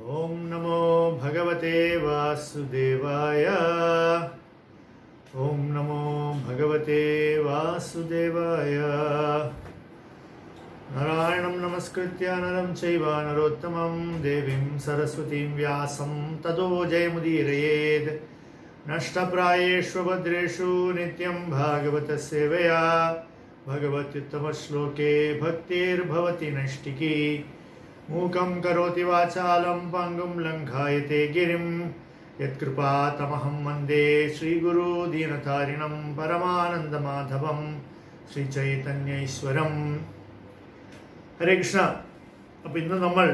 ॐ नमो भगवते वासुदेवाय ॐ नमो भगवते वासुदेवाय नारायणं नमस्कृत्य नरं चैव नरोत्तमं देवीं सरस्वतीं व्यासं ततो जयमुदीरयेत् नष्टप्रायेषु भद्रेषु नित्यं भागवतसेवया भगवत्युत्तमश्लोके भक्तिर्भवति नैष्टिकी मूकं करोति वाचालं पङ्गुं लङ्घायते गिरिं यत्कृपातमहं वन्दे श्रीगुरुदीनतारिणं परमानन्दमाधवं ശ്രീചൈതന്യൈശ്വരം ഹരേ കൃഷ്ണ അപ്പം ഇന്ന് നമ്മൾ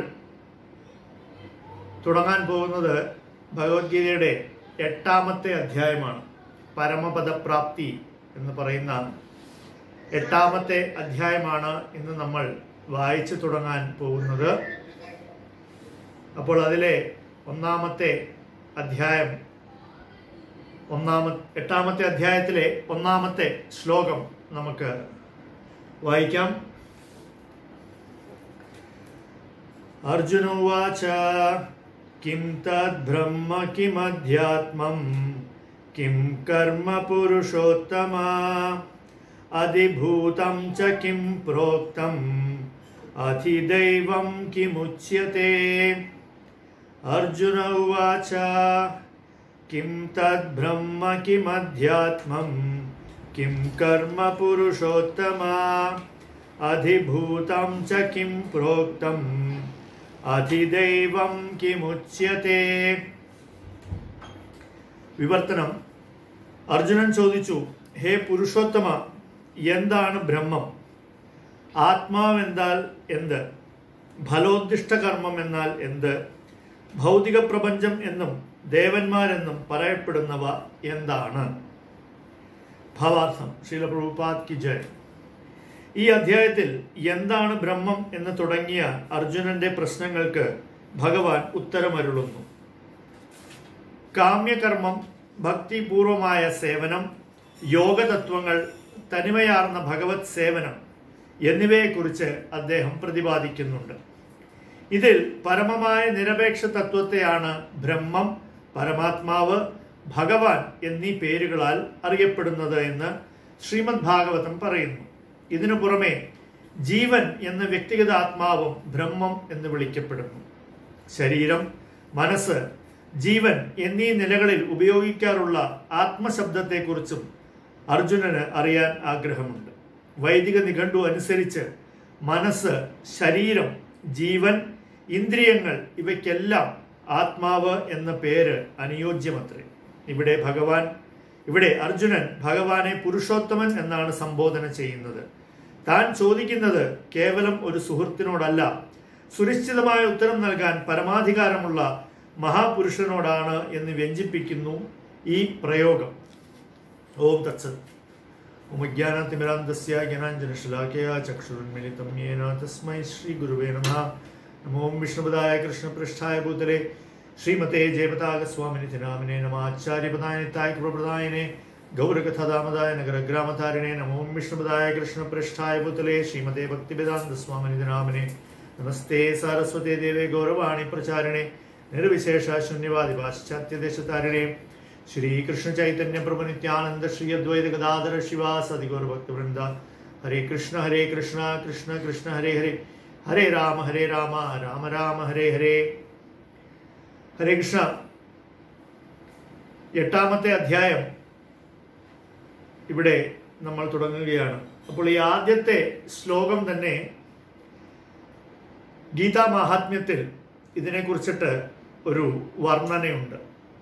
തുടങ്ങാൻ പോകുന്നത് ഭഗവത്ഗീതയുടെ എട്ടാമത്തെ അധ്യായമാണ് പരമപദപ്രാപ്തി എന്ന് പറയുന്ന എട്ടാമത്തെ അധ്യായമാണ് ഇന്ന് നമ്മൾ വായിച്ചു തുടങ്ങാൻ പോകുന്നത് അപ്പോൾ അതിലെ ഒന്നാമത്തെ അധ്യായം ഒന്നാമ എട്ടാമത്തെ അധ്യായത്തിലെ ഒന്നാമത്തെ ശ്ലോകം നമുക്ക് വായിക്കാം अर्जुनोवाच किं तद्ब्रह्म किमध्यात्मं किं कर्म पुरुषोत्तमा अधिभूतं च किं प्रोक्तम् अधिदैवं किमुच्यते अर्जुन उवाच किं तद्ब्रह्म किमध्यात्मं किं कर्म पुरुषोत्तमा अधिभूतं च किं प्रोक्तम् अधिदैवं किमुच्यते വിവർത്തനം അർജുനൻ ചോദിച്ചു ഹേ പുരുഷോത്തമ എന്താണ് ബ്രഹ്മം ആത്മാവെന്നാൽ എന്ത് ഫലോദ്ദിഷ്ട കർമ്മം എന്നാൽ എന്ത് ഭൗതിക പ്രപഞ്ചം എന്നും ദേവന്മാരെന്നും പറയപ്പെടുന്നവ എന്താണ് ഭാവാർത്ഥം ശീല പ്രഭുപാത് കി ജയ് ഈ അധ്യായത്തിൽ എന്താണ് ബ്രഹ്മം എന്ന് തുടങ്ങിയ അർജുനന്റെ പ്രശ്നങ്ങൾക്ക് ഭഗവാൻ ഉത്തരമരുളുന്നു കാമ്യകർമ്മം ഭക്തിപൂർവമായ സേവനം യോഗതത്വങ്ങൾ തനിമയാർന്ന ഭഗവത് സേവനം എന്നിവയെക്കുറിച്ച് അദ്ദേഹം പ്രതിപാദിക്കുന്നുണ്ട് ഇതിൽ പരമമായ നിരപേക്ഷ തത്വത്തെയാണ് ബ്രഹ്മം പരമാത്മാവ് ഭഗവാൻ എന്നീ പേരുകളാൽ അറിയപ്പെടുന്നത് എന്ന് ശ്രീമദ് ഭാഗവതം പറയുന്നു ഇതിനു പുറമെ ജീവൻ എന്ന വ്യക്തിഗത ആത്മാവും ബ്രഹ്മം എന്ന് വിളിക്കപ്പെടുന്നു ശരീരം മനസ്സ് ജീവൻ എന്നീ നിലകളിൽ ഉപയോഗിക്കാറുള്ള ആത്മശബ്ദത്തെക്കുറിച്ചും അർജുനന് അറിയാൻ ആഗ്രഹമുണ്ട് വൈദിക നിഘണ്ടു അനുസരിച്ച് മനസ്സ് ശരീരം ജീവൻ ഇന്ദ്രിയങ്ങൾ ഇവയ്ക്കെല്ലാം ആത്മാവ് എന്ന പേര് അനുയോജ്യമത്രേ ഇവിടെ ഭഗവാൻ ഇവിടെ അർജുനൻ ഭഗവാനെ പുരുഷോത്തമൻ എന്നാണ് സംബോധന ചെയ്യുന്നത് താൻ ചോദിക്കുന്നത് കേവലം ഒരു സുഹൃത്തിനോടല്ല സുനിശ്ചിതമായ ഉത്തരം നൽകാൻ പരമാധികാരമുള്ള മഹാപുരുഷനോടാണ് എന്ന് വ്യഞ്ജിപ്പിക്കുന്നു ഈ പ്രയോഗം ഓം തത്സത് ഓമജ്ഞാനത്തിമിരാന്തസ്യ ജ്ഞാനാഞ്ജനശലാഖയ ചക്ഷുരുന്മിലിതം യേന തസ്മൈ ശ്രീ ഗുരുവേ നമ നമോ വിഷ്ണുപദായ കൃഷ്ണപൃഷ്ഠായ ഭൂതലെ ശ്രീമതേ ജയപതാകസ്വാമിനി നാമിനെ നമ ആചാര്യപദായനിത്തായ കൃപപ്രദായനെ ഗൗരകഥാദാമദായ നഗരഗ്രാമധാരിണേ നമോ വിഷ്ണുപദായ കൃഷ്ണപൃഷ്ഠായ ഭൂതലെ ശ്രീമതേ ഭക്തിവേദാന്ത സ്വാമിനി നാമിനെ നമസ്തേ സാരസ്വതേ ദേവേ ഗൗരവാണി പ്രചാരിണേ നിർവിശേഷ ശൂന്യവാദി പാശ്ചാത്യദേശതാരിണേ ശ്രീകൃഷ്ണ ചൈതന്യ പ്രഭു നിത്യാനന്ദ ശ്രീ അദ്വൈത ഗദാധര ശിവാസതി ഗൗരഭക്തവൃന്ദ ഹരേ കൃഷ്ണ ഹരേ കൃഷ്ണ കൃഷ്ണ കൃഷ്ണ ഹരേ ഹരേ ഹരേ രാമ ഹരേ രാമ രാമ രാമ ഹരേ ഹരേ ഹരേ കൃഷ്ണ എട്ടാമത്തെ അധ്യായം ഇവിടെ നമ്മൾ തുടങ്ങുകയാണ് അപ്പോൾ ഈ ആദ്യത്തെ ശ്ലോകം തന്നെ ഗീതാ മാഹാത്മ്യത്തിൽ ഇതിനെക്കുറിച്ചിട്ട് ഒരു വർണ്ണനയുണ്ട്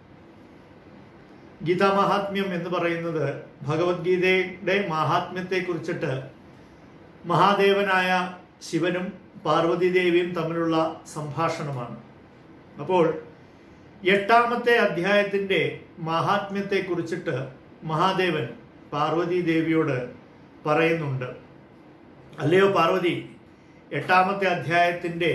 ഗീതാ മഹാത്മ്യം എന്ന് പറയുന്നത് ഭഗവത്ഗീതയുടെ മാഹാത്മ്യത്തെ കുറിച്ചിട്ട് മഹാദേവനായ ശിവനും പാർവതി ദേവിയും തമ്മിലുള്ള സംഭാഷണമാണ് അപ്പോൾ എട്ടാമത്തെ അധ്യായത്തിന്റെ മാഹാത്മ്യത്തെ കുറിച്ചിട്ട് മഹാദേവൻ പാർവതി ദേവിയോട് പറയുന്നുണ്ട് അല്ലയോ പാർവതി എട്ടാമത്തെ അധ്യായത്തിന്റെ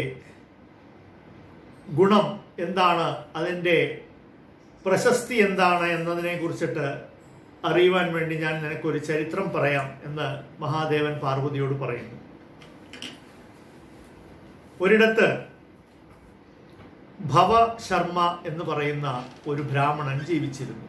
ഗുണം എന്താണ് അതിൻ്റെ പ്രശസ്തി എന്താണ് എന്നതിനെ കുറിച്ചിട്ട് അറിയുവാൻ വേണ്ടി ഞാൻ നിനക്കൊരു ചരിത്രം പറയാം എന്ന് മഹാദേവൻ പാർവതിയോട് പറയുന്നു ഒരിടത്ത് ഭവ ശർമ്മ എന്ന് പറയുന്ന ഒരു ബ്രാഹ്മണൻ ജീവിച്ചിരുന്നു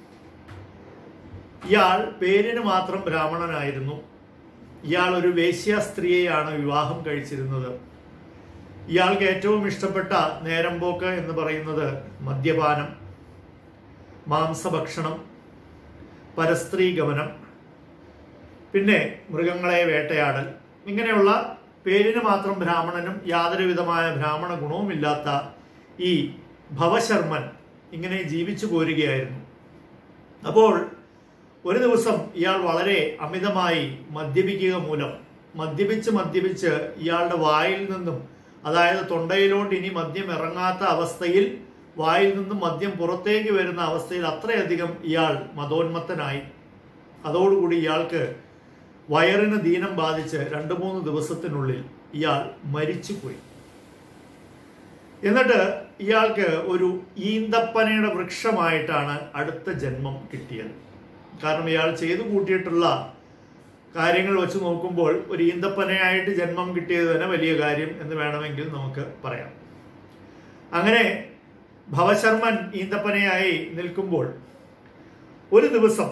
ഇയാൾ പേരിന് മാത്രം ബ്രാഹ്മണനായിരുന്നു ഇയാൾ ഒരു വേശ്യ സ്ത്രീയെയാണ് വിവാഹം കഴിച്ചിരുന്നത് ഇയാൾക്ക് ഏറ്റവും ഇഷ്ടപ്പെട്ട നേരമ്പോക്ക് എന്ന് പറയുന്നത് മദ്യപാനം മാംസഭക്ഷണം പരസ്ത്രീ ഗമനം പിന്നെ മൃഗങ്ങളെ വേട്ടയാടൽ ഇങ്ങനെയുള്ള പേരിന് മാത്രം ബ്രാഹ്മണനും യാതൊരു വിധമായ ബ്രാഹ്മണ ഗുണവുമില്ലാത്ത ഈ ഭവശർമ്മൻ ഇങ്ങനെ ജീവിച്ചു പോരുകയായിരുന്നു അപ്പോൾ ഒരു ദിവസം ഇയാൾ വളരെ അമിതമായി മദ്യപിക്കുക മൂലം മദ്യപിച്ച് മദ്യപിച്ച് ഇയാളുടെ വായിൽ നിന്നും അതായത് തൊണ്ടയിലോട്ട് ഇനി മദ്യം ഇറങ്ങാത്ത അവസ്ഥയിൽ വായിൽ നിന്നും മദ്യം പുറത്തേക്ക് വരുന്ന അവസ്ഥയിൽ അത്രയധികം ഇയാൾ മതോന്മത്തനായി അതോടുകൂടി ഇയാൾക്ക് വയറിന് ദീനം ബാധിച്ച് രണ്ട് മൂന്ന് ദിവസത്തിനുള്ളിൽ ഇയാൾ മരിച്ചുപോയി എന്നിട്ട് ഇയാൾക്ക് ഒരു ഈന്തപ്പനയുടെ വൃക്ഷമായിട്ടാണ് അടുത്ത ജന്മം കിട്ടിയത് കാരണം ഇയാൾ ചെയ്തു കൂട്ടിയിട്ടുള്ള കാര്യങ്ങൾ വെച്ച് നോക്കുമ്പോൾ ഒരു ഈന്തപ്പനയായിട്ട് ജന്മം കിട്ടിയത് തന്നെ വലിയ കാര്യം എന്ന് വേണമെങ്കിൽ നമുക്ക് പറയാം അങ്ങനെ ഭവശർമ്മൻ ഈന്തപ്പനയായി നിൽക്കുമ്പോൾ ഒരു ദിവസം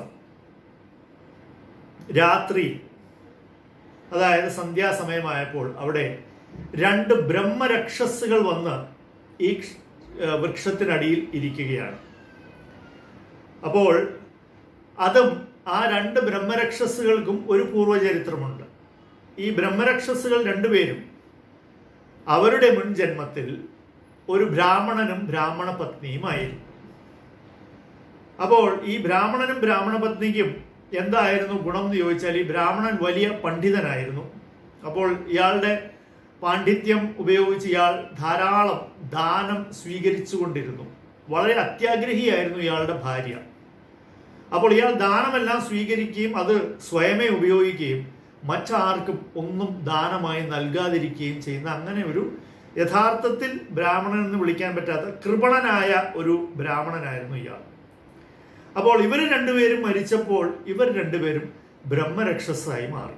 രാത്രി അതായത് സന്ധ്യാസമയമായപ്പോൾ അവിടെ രണ്ട് ബ്രഹ്മരക്ഷസുകൾ വന്ന് ഈ ഏഹ്, വൃക്ഷത്തിനടിയിൽ ഇരിക്കുകയാണ് അപ്പോൾ അതും ആ രണ്ട് ബ്രഹ്മരക്ഷസുകൾക്കും ഒരു പൂർവചരിത്രമുണ്ട് ഈ ബ്രഹ്മരക്ഷസുകൾ രണ്ടുപേരും അവരുടെ മുൻ ജന്മത്തിൽ ഒരു ബ്രാഹ്മണനും ബ്രാഹ്മണ പത്നിയുമായിരുന്നു അപ്പോൾ ഈ ബ്രാഹ്മണനും ബ്രാഹ്മണ പത്നിക്കും എന്തായിരുന്നു ഗുണം എന്ന് ചോദിച്ചാൽ ഈ ബ്രാഹ്മണൻ വലിയ പണ്ഡിതനായിരുന്നു അപ്പോൾ ഇയാളുടെ പാണ്ഡിത്യം ഉപയോഗിച്ച് ഇയാൾ ധാരാളം ദാനം സ്വീകരിച്ചു കൊണ്ടിരുന്നു വളരെ അത്യാഗ്രഹിയായിരുന്നു ഇയാളുടെ ഭാര്യ അപ്പോൾ ഇയാൾ ദാനമെല്ലാം സ്വീകരിക്കുകയും അത് സ്വയമേ ഉപയോഗിക്കുകയും മറ്റാർക്കും ഒന്നും ദാനമായി നൽകാതിരിക്കുകയും ചെയ്യുന്ന അങ്ങനെ ഒരു യഥാർത്ഥത്തിൽ ബ്രാഹ്മണൻ എന്ന് വിളിക്കാൻ പറ്റാത്ത കൃപണനായ ഒരു ബ്രാഹ്മണനായിരുന്നു ഇയാൾ അപ്പോൾ ഇവർ രണ്ടുപേരും മരിച്ചപ്പോൾ ഇവർ രണ്ടുപേരും ബ്രഹ്മരക്ഷസായി മാറി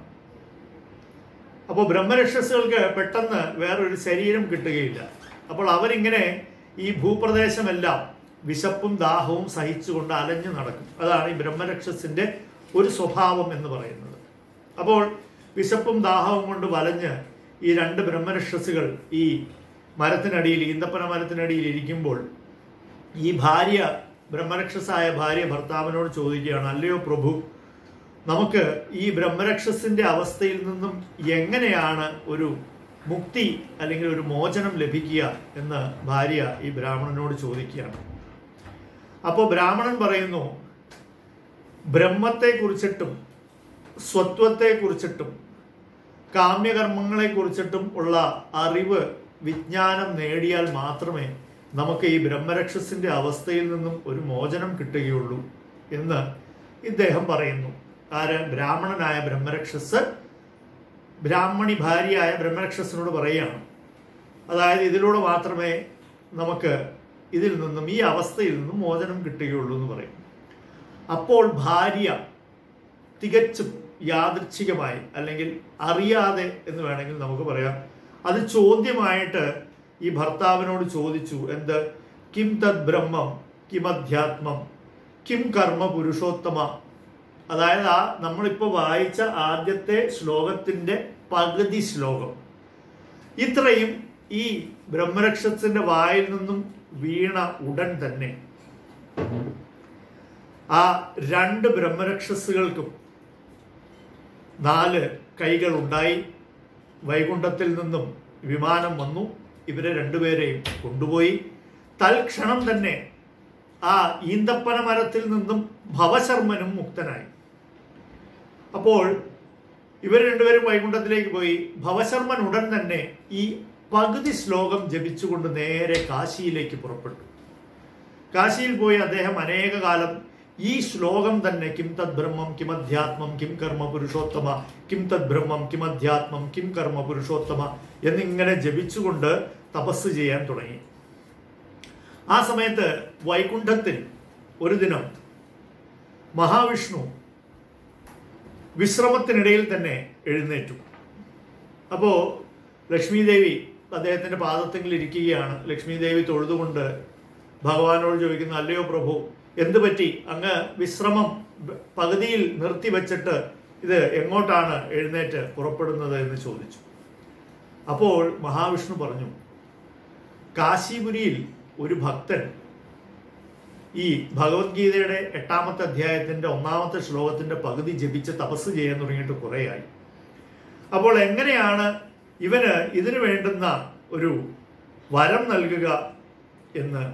അപ്പോൾ ബ്രഹ്മരക്ഷസുകൾക്ക് പെട്ടെന്ന് വേറൊരു ശരീരം കിട്ടുകയില്ല അപ്പോൾ അവരിങ്ങനെ ഈ ഭൂപ്രദേശമെല്ലാം വിശപ്പും ദാഹവും സഹിച്ചുകൊണ്ട് അലഞ്ഞു നടക്കും അതാണ് ഈ ബ്രഹ്മരക്ഷസിന്റെ ഒരു സ്വഭാവം എന്ന് പറയുന്നത് അപ്പോൾ വിശപ്പും ദാഹവും കൊണ്ട് വലഞ്ഞ് ഈ രണ്ട് ബ്രഹ്മരക്ഷസുകൾ ഈ മരത്തിനടിയിൽ ഈന്തപ്പന മരത്തിനടിയിൽ ഇരിക്കുമ്പോൾ ഈ ഭാര്യ ബ്രഹ്മരക്ഷസായ ഭാര്യ ഭർത്താവിനോട് ചോദിക്കുകയാണ് അല്ലയോ പ്രഭു നമുക്ക് ഈ ബ്രഹ്മരക്ഷസിന്റെ അവസ്ഥയിൽ നിന്നും എങ്ങനെയാണ് ഒരു മുക്തി അല്ലെങ്കിൽ ഒരു മോചനം ലഭിക്കുക എന്ന് ഭാര്യ ഈ ബ്രാഹ്മണനോട് ചോദിക്കുകയാണ് അപ്പോൾ ബ്രാഹ്മണൻ പറയുന്നു ബ്രഹ്മത്തെ കുറിച്ചിട്ടും സ്വത്വത്തെ കുറിച്ചിട്ടും കാമ്യകർമ്മങ്ങളെ കുറിച്ചിട്ടും ഉള്ള അറിവ് വിജ്ഞാനം നേടിയാൽ മാത്രമേ നമുക്ക് ഈ ബ്രഹ്മരക്ഷസിന്റെ അവസ്ഥയിൽ നിന്നും ഒരു മോചനം കിട്ടുകയുള്ളൂ എന്ന് ഇദ്ദേഹം പറയുന്നു ആര് ബ്രാഹ്മണനായ ബ്രഹ്മരക്ഷസ് ബ്രാഹ്മണി ഭാര്യയായ ബ്രഹ്മരക്ഷസിനോട് പറയുകയാണ് അതായത് ഇതിലൂടെ മാത്രമേ നമുക്ക് ഇതിൽ നിന്നും ഈ അവസ്ഥയിൽ നിന്നും മോചനം കിട്ടുകയുള്ളൂ എന്ന് പറയും അപ്പോൾ ഭാര്യ തികച്ചും യാദൃച്ഛികമായി അല്ലെങ്കിൽ അറിയാതെ എന്ന് വേണമെങ്കിൽ നമുക്ക് പറയാം അത് ചോദ്യമായിട്ട് ഈ ഭർത്താവിനോട് ചോദിച്ചു എന്ത് കിം തദ് ബ്രഹ്മം കിം അധ്യാത്മം കിം കർമ്മ പുരുഷോത്തമ അതായത് ആ നമ്മളിപ്പോൾ വായിച്ച ആദ്യത്തെ ശ്ലോകത്തിന്റെ പകുതി ശ്ലോകം ഇത്രയും ഈ ബ്രഹ്മരക്ഷത്തിന്റെ വായിൽ നിന്നും വീണ ഉടൻ തന്നെ ആ രണ്ട് ബ്രഹ്മരക്ഷസുകൾക്കും നാല് കൈകൾ ഉണ്ടായി വൈകുണ്ഠത്തിൽ നിന്നും വിമാനം വന്നു ഇവരെ രണ്ടുപേരെയും കൊണ്ടുപോയി തൽക്ഷണം തന്നെ ആ ഈന്തപ്പന മരത്തിൽ നിന്നും ഭവശർമ്മനും മുക്തനായി അപ്പോൾ ഇവർ രണ്ടുപേരും വൈകുണ്ഠത്തിലേക്ക് പോയി ഭവശർമ്മൻ ഉടൻ തന്നെ ഈ പകുതി ശ്ലോകം ജപിച്ചുകൊണ്ട് നേരെ കാശിയിലേക്ക് പുറപ്പെട്ടു കാശിയിൽ പോയി അദ്ദേഹം അനേക കാലം ഈ ശ്ലോകം തന്നെ കിം തദ് ബ്രഹ്മം കിം അധ്യാത്മം കിം കർമ്മ പുരുഷോത്തമ കിം തദ് ബ്രഹ്മം കിം അധ്യാത്മം കിം കർമ്മ പുരുഷോത്തമ എന്നിങ്ങനെ ജപിച്ചുകൊണ്ട് തപസ് ചെയ്യാൻ തുടങ്ങി ആ സമയത്ത് വൈകുണ്ഠത്തിൽ ഒരു ദിനം മഹാവിഷ്ണു വിശ്രമത്തിനിടയിൽ തന്നെ എഴുന്നേറ്റു അപ്പോൾ ലക്ഷ്മി ദേവി അദ്ദേഹത്തിന്റെ പാദത്തെങ്കിൽ ഇരിക്കുകയാണ് ലക്ഷ്മി ദേവി തൊഴുതുകൊണ്ട് ഭഗവാനോട് ചോദിക്കുന്നു അല്ലയോ പ്രഭു എന്തു പറ്റി അങ്ങ് വിശ്രമം പകുതിയിൽ നിർത്തിവെച്ചിട്ട് ഇത് എങ്ങോട്ടാണ് എഴുന്നേറ്റ് പുറപ്പെടുന്നത് എന്ന് ചോദിച്ചു അപ്പോൾ മഹാവിഷ്ണു പറഞ്ഞു കാശിപുരിയിൽ ഒരു ഭക്തൻ ഈ ഭഗവത്ഗീതയുടെ എട്ടാമത്തെ അധ്യായത്തിന്റെ ഒന്നാമത്തെ ശ്ലോകത്തിന്റെ പകുതി ജപിച്ച് തപസ് ചെയ്യാൻ തുടങ്ങിയിട്ട് കുറേയായി അപ്പോൾ എങ്ങനെയാണ് ഇവന് ഇതിനു വേണ്ടുന്ന ഒരു വരം നൽകുക എന്ന്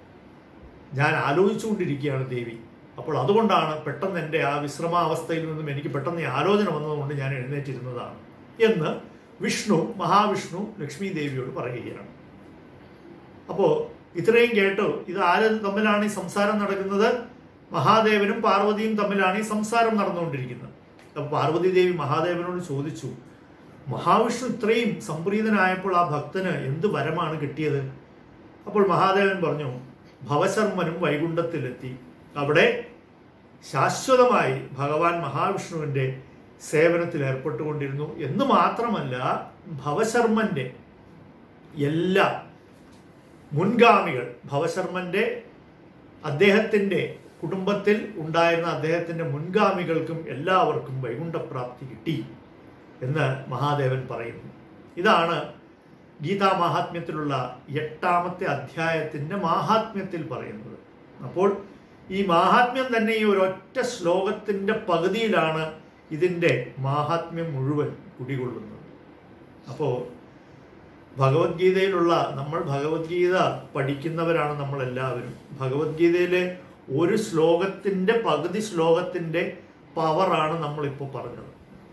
ഞാൻ ആലോചിച്ചുകൊണ്ടിരിക്കുകയാണ് ദേവി അപ്പോൾ അതുകൊണ്ടാണ് പെട്ടെന്ന് എൻ്റെ ആ വിശ്രമാവസ്ഥയിൽ നിന്നും എനിക്ക് പെട്ടെന്ന് ഈ ആലോചന വന്നതുകൊണ്ട് ഞാൻ എഴുന്നേറ്റിരുന്നതാണ് എന്ന് വിഷ്ണു മഹാവിഷ്ണു ലക്ഷ്മി ദേവിയോട് പറയുകയാണ് അപ്പോൾ ഇത്രയും കേട്ടു ഇത് ആര് തമ്മിലാണ് ഈ സംസാരം നടക്കുന്നത് മഹാദേവനും പാർവതിയും തമ്മിലാണ് ഈ സംസാരം നടന്നുകൊണ്ടിരിക്കുന്നത് അപ്പൊ പാർവതി ദേവി മഹാദേവനോട് ചോദിച്ചു മഹാവിഷ്ണു ഇത്രയും സംപ്രീതനായപ്പോൾ ആ ഭക്തന് എന്ത് വരമാണ് കിട്ടിയത് അപ്പോൾ മഹാദേവൻ പറഞ്ഞു ഭവശർമ്മനും വൈകുണ്ഠത്തിലെത്തി അവിടെ ശാശ്വതമായി ഭഗവാൻ മഹാവിഷ്ണുവിന്റെ സേവനത്തിൽ ഏർപ്പെട്ടുകൊണ്ടിരുന്നു എന്ന് മാത്രമല്ല ഭവശർമ്മന്റെ എല്ലാ മുൻഗാമികൾ ഭവശർമ്മന്റെ അദ്ദേഹത്തിന്റെ കുടുംബത്തിൽ ഉണ്ടായിരുന്ന അദ്ദേഹത്തിന്റെ മുൻഗാമികൾക്കും എല്ലാവർക്കും വൈകുണ്ഠപ്രാപ്തി കിട്ടി എന്ന് മഹാദേവൻ പറയുന്നു ഇതാണ് ഗീതാ മാഹാത്മ്യത്തിലുള്ള എട്ടാമത്തെ അധ്യായത്തിന്റെ മാഹാത്മ്യത്തിൽ പറയുന്നത് അപ്പോൾ ഈ മാഹാത്മ്യം തന്നെ ഈ ഒരൊറ്റ ശ്ലോകത്തിന്റെ പകുതിയിലാണ് ഇതിന്റെ മാഹാത്മ്യം മുഴുവൻ കുടികൊള്ളുന്നത് അപ്പോൾ ഭഗവത്ഗീതയിലുള്ള നമ്മൾ ഭഗവത്ഗീത പഠിക്കുന്നവരാണ് നമ്മൾ എല്ലാവരും ഭഗവത്ഗീതയിലെ ഒരു ശ്ലോകത്തിന്റെ പകുതി ശ്ലോകത്തിന്റെ പവറാണ് നമ്മളിപ്പോൾ പറഞ്ഞത്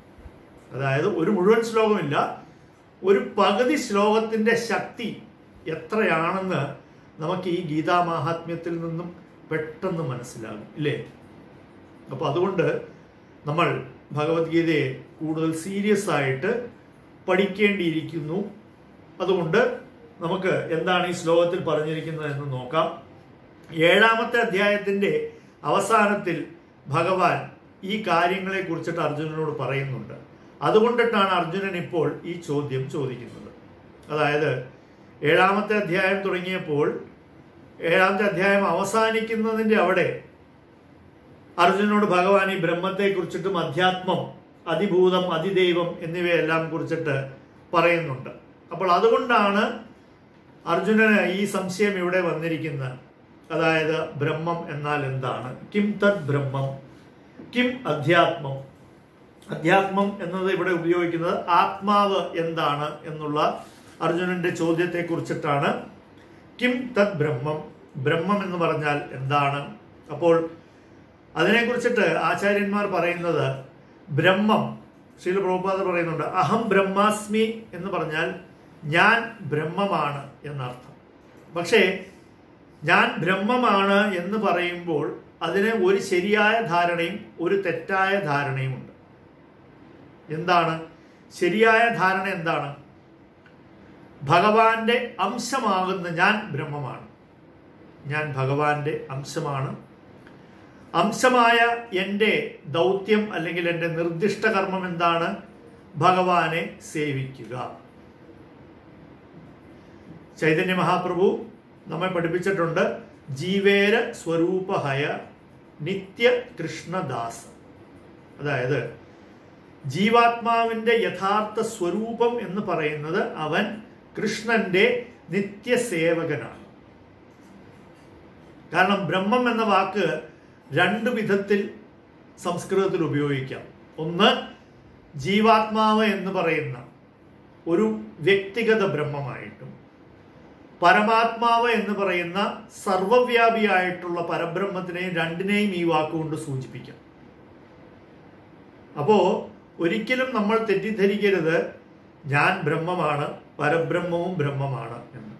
അതായത് ഒരു മുഴുവൻ ശ്ലോകമില്ല ഒരു പകുതി ശ്ലോകത്തിന്റെ ശക്തി എത്രയാണെന്ന് നമുക്ക് ഈ ഗീതാ മാഹാത്മ്യത്തിൽ നിന്നും പെട്ടെന്ന് മനസ്സിലാകും ഇല്ലേ അപ്പൊ അതുകൊണ്ട് നമ്മൾ ഭഗവത്ഗീതയെ കൂടുതൽ സീരിയസ് ആയിട്ട് പഠിക്കേണ്ടിയിരിക്കുന്നു അതുകൊണ്ട് നമുക്ക് എന്താണ് ഈ ശ്ലോകത്തിൽ പറഞ്ഞിരിക്കുന്നത് എന്ന് നോക്കാം ഏഴാമത്തെ അധ്യായത്തിന്റെ അവസാനത്തിൽ ഭഗവാൻ ഈ കാര്യങ്ങളെ കുറിച്ചിട്ട് അർജുനനോട് പറയുന്നുണ്ട് അതുകൊണ്ടിട്ടാണ് അർജുനൻ ഇപ്പോൾ ഈ ചോദ്യം ചോദിക്കുന്നത് അതായത് ഏഴാമത്തെ അധ്യായം തുടങ്ങിയപ്പോൾ ഏഴാമത്തെ അധ്യായം അവസാനിക്കുന്നതിന്റെ അവിടെ അർജുനനോട് ഭഗവാൻ ഈ ബ്രഹ്മത്തെ കുറിച്ചിട്ടും അധ്യാത്മം അതിഭൂതം അതിദൈവം എന്നിവയെല്ലാം കുറിച്ചിട്ട് പറയുന്നുണ്ട് അപ്പോൾ അതുകൊണ്ടാണ് അർജുനന് ഈ സംശയം ഇവിടെ വന്നിരിക്കുന്നത് അതായത് ബ്രഹ്മം എന്നാൽ എന്താണ് കിം തത് ബ്രഹ്മം കിം അധ്യാത്മം അധ്യാത്മം എന്നത് ഇവിടെ ഉപയോഗിക്കുന്നത് ആത്മാവ് എന്താണ് എന്നുള്ള അർജുനന്റെ ചോദ്യത്തെ കുറിച്ചിട്ടാണ് കിം തത് ബ്രഹ്മം ബ്രഹ്മം എന്ന് പറഞ്ഞാൽ എന്താണ് അപ്പോൾ അതിനെക്കുറിച്ചിട്ട് ആചാര്യന്മാർ പറയുന്നത് ബ്രഹ്മം ശ്രീല പ്രഭുപാദ പറയുന്നുണ്ട് അഹം ബ്രഹ്മാസ്മി എന്ന് പറഞ്ഞാൽ ഞാൻ ബ്രഹ്മമാണ് എന്നർത്ഥം പക്ഷേ ഞാൻ ബ്രഹ്മമാണ് എന്ന് പറയുമ്പോൾ അതിന് ഒരു ശരിയായ ധാരണയും ഒരു തെറ്റായ ധാരണയും ഉണ്ട് എന്താണ് ശരിയായ ധാരണ എന്താണ് ഭഗവാന്റെ അംശമാകുന്ന ഞാൻ ബ്രഹ്മമാണ് ഞാൻ ഭഗവാന്റെ അംശമാണ് അംശമായ എൻ്റെ ദൗത്യം അല്ലെങ്കിൽ എൻ്റെ നിർദ്ദിഷ്ട കർമ്മം എന്താണ് ഭഗവാനെ സേവിക്കുക ചൈതന്യ മഹാപ്രഭു നമ്മെ പഠിപ്പിച്ചിട്ടുണ്ട് ജീവേര സ്വരൂപഹയ നിത്യ കൃഷ്ണദാസ് അതായത് ജീവാത്മാവിന്റെ യഥാർത്ഥ സ്വരൂപം എന്ന് പറയുന്നത് അവൻ കൃഷ്ണന്റെ നിത്യസേവകനാണ് കാരണം ബ്രഹ്മം എന്ന വാക്ക് രണ്ടു വിധത്തിൽ സംസ്കൃതത്തിൽ ഉപയോഗിക്കാം ഒന്ന് ജീവാത്മാവ് എന്ന് പറയുന്ന ഒരു വ്യക്തിഗത ബ്രഹ്മമായിട്ടും പരമാത്മാവ് എന്ന് പറയുന്ന സർവവ്യാപിയായിട്ടുള്ള പരബ്രഹ്മത്തിനെയും രണ്ടിനെയും ഈ വാക്കുകൊണ്ട് സൂചിപ്പിക്കാം അപ്പോ ഒരിക്കലും നമ്മൾ തെറ്റിദ്ധരിക്കരുത് ഞാൻ ബ്രഹ്മമാണ് പരബ്രഹ്മവും ബ്രഹ്മമാണ് എന്ന്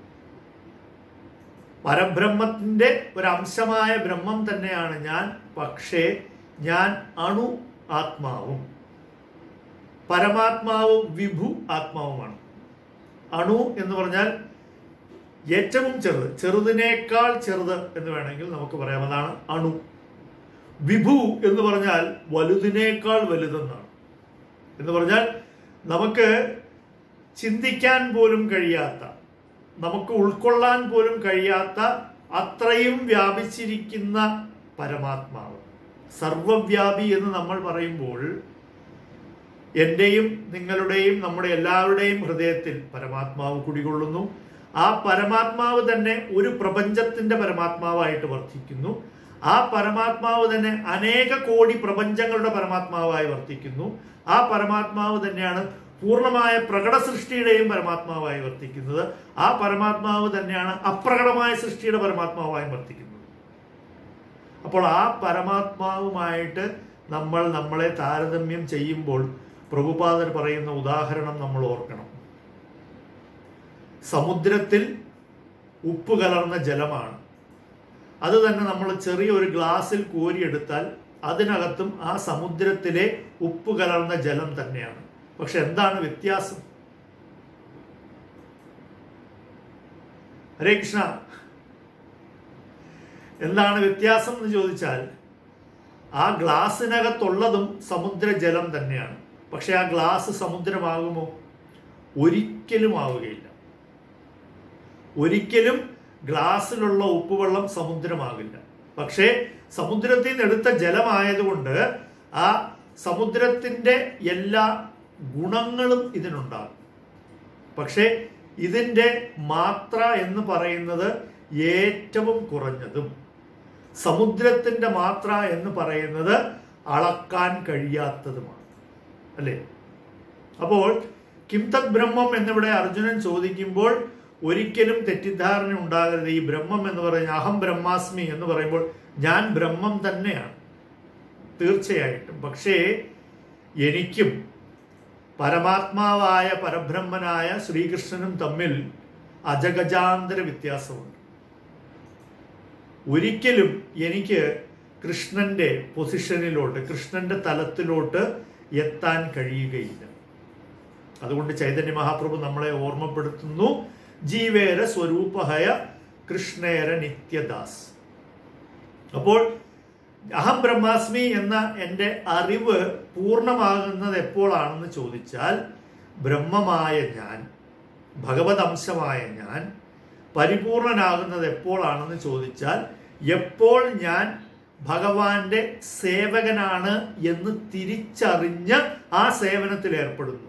പരബ്രഹ്മത്തിന്റെ ഒരു അംശമായ ബ്രഹ്മം തന്നെയാണ് ഞാൻ പക്ഷേ ഞാൻ അണു ആത്മാവും പരമാത്മാവ് വിഭു ആത്മാവുമാണ് അണു എന്ന് പറഞ്ഞാൽ ഏറ്റവും ചെറുത് ചെറുതിനേക്കാൾ ചെറുത് എന്ന് വേണമെങ്കിൽ നമുക്ക് പറയാം അതാണ് അണു വിഭു എന്ന് പറഞ്ഞാൽ വലുതിനേക്കാൾ വലുതെന്നാണ് എന്ന് പറഞ്ഞാൽ നമുക്ക് ചിന്തിക്കാൻ പോലും കഴിയാത്ത നമുക്ക് ഉൾക്കൊള്ളാൻ പോലും കഴിയാത്ത അത്രയും വ്യാപിച്ചിരിക്കുന്ന പരമാത്മാവ് സർവവ്യാപി എന്ന് നമ്മൾ പറയുമ്പോൾ എൻ്റെയും നിങ്ങളുടെയും നമ്മുടെ എല്ലാവരുടെയും ഹൃദയത്തിൽ പരമാത്മാവ് കുടികൊള്ളുന്നു ആ പരമാത്മാവ് തന്നെ ഒരു പ്രപഞ്ചത്തിന്റെ പരമാത്മാവായിട്ട് വർദ്ധിക്കുന്നു ആ പരമാത്മാവ് തന്നെ അനേക കോടി പ്രപഞ്ചങ്ങളുടെ പരമാത്മാവായി വർത്തിക്കുന്നു ആ പരമാത്മാവ് തന്നെയാണ് പൂർണ്ണമായ പ്രകട സൃഷ്ടിയുടെയും പരമാത്മാവായി വർത്തിക്കുന്നത് ആ പരമാത്മാവ് തന്നെയാണ് അപ്രകടമായ സൃഷ്ടിയുടെ പരമാത്മാവായി വർത്തിക്കുന്നത് അപ്പോൾ ആ പരമാത്മാവുമായിട്ട് നമ്മൾ നമ്മളെ താരതമ്യം ചെയ്യുമ്പോൾ പ്രഭുപാദർ പറയുന്ന ഉദാഹരണം നമ്മൾ ഓർക്കണം സമുദ്രത്തിൽ ഉപ്പ് കലർന്ന ജലമാണ് അത് തന്നെ നമ്മൾ ചെറിയ ഒരു ഗ്ലാസ്സിൽ കോരിയെടുത്താൽ അതിനകത്തും ആ സമുദ്രത്തിലെ ഉപ്പ് കലർന്ന ജലം തന്നെയാണ് പക്ഷെ എന്താണ് വ്യത്യാസം ഹരേ കൃഷ്ണ എന്താണ് വ്യത്യാസം എന്ന് ചോദിച്ചാൽ ആ ഗ്ലാസ്സിനകത്തുള്ളതും സമുദ്രജലം തന്നെയാണ് പക്ഷെ ആ ഗ്ലാസ് സമുദ്രമാകുമോ ഒരിക്കലും ആവുകയില്ല ഒരിക്കലും ഗ്ലാസ്സിലുള്ള ഉപ്പുവെള്ളം സമുദ്രമാകില്ല പക്ഷേ സമുദ്രത്തിൽ നിന്ന് എടുത്ത ജലമായതുകൊണ്ട് ആ സമുദ്രത്തിന്റെ എല്ലാ ഗുണങ്ങളും ഇതിനുണ്ടാകും പക്ഷേ ഇതിന്റെ മാത്ര എന്ന് പറയുന്നത് ഏറ്റവും കുറഞ്ഞതും സമുദ്രത്തിന്റെ മാത്ര എന്ന് പറയുന്നത് അളക്കാൻ കഴിയാത്തതുമാണ് അല്ലേ അപ്പോൾ കിംതത് ബ്രഹ്മം എന്നിവിടെ അർജുനൻ ചോദിക്കുമ്പോൾ ഒരിക്കലും തെറ്റിദ്ധാരണ ഉണ്ടാകരുത് ഈ ബ്രഹ്മം എന്ന് പറയുന്ന അഹം ബ്രഹ്മാസ്മി എന്ന് പറയുമ്പോൾ ഞാൻ ബ്രഹ്മം തന്നെയാണ് തീർച്ചയായിട്ടും പക്ഷേ എനിക്കും പരമാത്മാവായ പരബ്രഹ്മനായ ശ്രീകൃഷ്ണനും തമ്മിൽ അജഗജാന്തര വ്യത്യാസമുണ്ട് ഒരിക്കലും എനിക്ക് കൃഷ്ണന്റെ പൊസിഷനിലോട്ട് കൃഷ്ണന്റെ തലത്തിലോട്ട് എത്താൻ കഴിയുകയില്ല അതുകൊണ്ട് ചൈതന്യ മഹാപ്രഭു നമ്മളെ ഓർമ്മപ്പെടുത്തുന്നു ജീവേര സ്വരൂപഹയ കൃഷ്ണേര നിത്യദാസ് അപ്പോൾ അഹം ബ്രഹ്മാസ്മി എന്ന എൻ്റെ അറിവ് പൂർണ്ണമാകുന്നത് എപ്പോഴാണെന്ന് ചോദിച്ചാൽ ബ്രഹ്മമായ ഞാൻ ഭഗവത് അംശമായ ഞാൻ പരിപൂർണനാകുന്നത് എപ്പോഴാണെന്ന് ചോദിച്ചാൽ എപ്പോൾ ഞാൻ ഭഗവാന്റെ സേവകനാണ് എന്ന് തിരിച്ചറിഞ്ഞ് ആ സേവനത്തിൽ ഏർപ്പെടുന്നു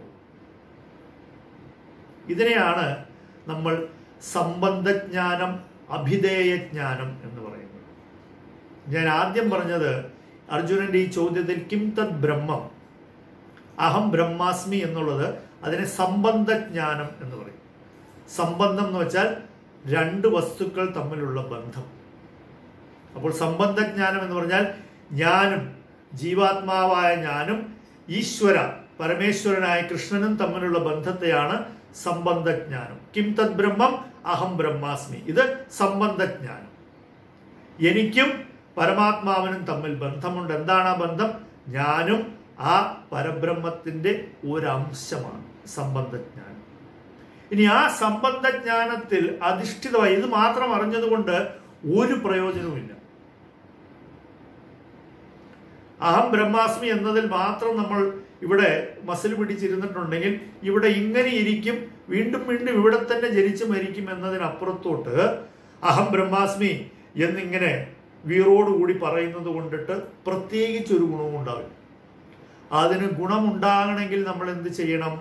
ഇതിനെയാണ് നമ്മൾ സംബന്ധജ്ഞാനം അഭിധേയജ്ഞാനം എന്ന് പറയുന്നത് ഞാൻ ആദ്യം പറഞ്ഞത് അർജുനന്റെ ഈ ചോദ്യത്തിൽ കിം തത് ബ്രഹ്മം അഹം ബ്രഹ്മാസ്മി എന്നുള്ളത് അതിനെ സംബന്ധജ്ഞാനം എന്ന് പറയും സംബന്ധം എന്ന് വെച്ചാൽ രണ്ട് വസ്തുക്കൾ തമ്മിലുള്ള ബന്ധം അപ്പോൾ സംബന്ധജ്ഞാനം എന്ന് പറഞ്ഞാൽ ഞാനും ജീവാത്മാവായ ഞാനും ഈശ്വര പരമേശ്വരനായ കൃഷ്ണനും തമ്മിലുള്ള ബന്ധത്തെയാണ് സംബന്ധജ്ഞാനം കിം തത് ബ്രഹ്മം അഹം ബ്രഹ്മാസ്മി ഇത് സംബന്ധജ്ഞാനം എനിക്കും പരമാത്മാവിനും തമ്മിൽ ബന്ധമുണ്ട് എന്താണ് ആ ബന്ധം ഞാനും ആ പരബ്രഹ്മത്തിന്റെ ഒരംശമാണ് സംബന്ധജ്ഞാനം ഇനി ആ സംബന്ധജ്ഞാനത്തിൽ അധിഷ്ഠിതമായി ഇത് മാത്രം അറിഞ്ഞതുകൊണ്ട് ഒരു പ്രയോജനവുമില്ല അഹം ബ്രഹ്മാസ്മി എന്നതിൽ മാത്രം നമ്മൾ ഇവിടെ മസിൽ പിടിച്ചിരുന്നിട്ടുണ്ടെങ്കിൽ ഇവിടെ ഇങ്ങനെ ഇരിക്കും വീണ്ടും വീണ്ടും ഇവിടെ തന്നെ ജനിച്ചു മരിക്കും എന്നതിനപ്പുറത്തോട്ട് അഹം ബ്രഹ്മാസ്മി എന്നിങ്ങനെ വീറോടുകൂടി പറയുന്നത് കൊണ്ടിട്ട് പ്രത്യേകിച്ച് ഒരു ഗുണവും ഉണ്ടാവില്ല അതിന് ഗുണമുണ്ടാകണമെങ്കിൽ നമ്മൾ എന്ത് ചെയ്യണം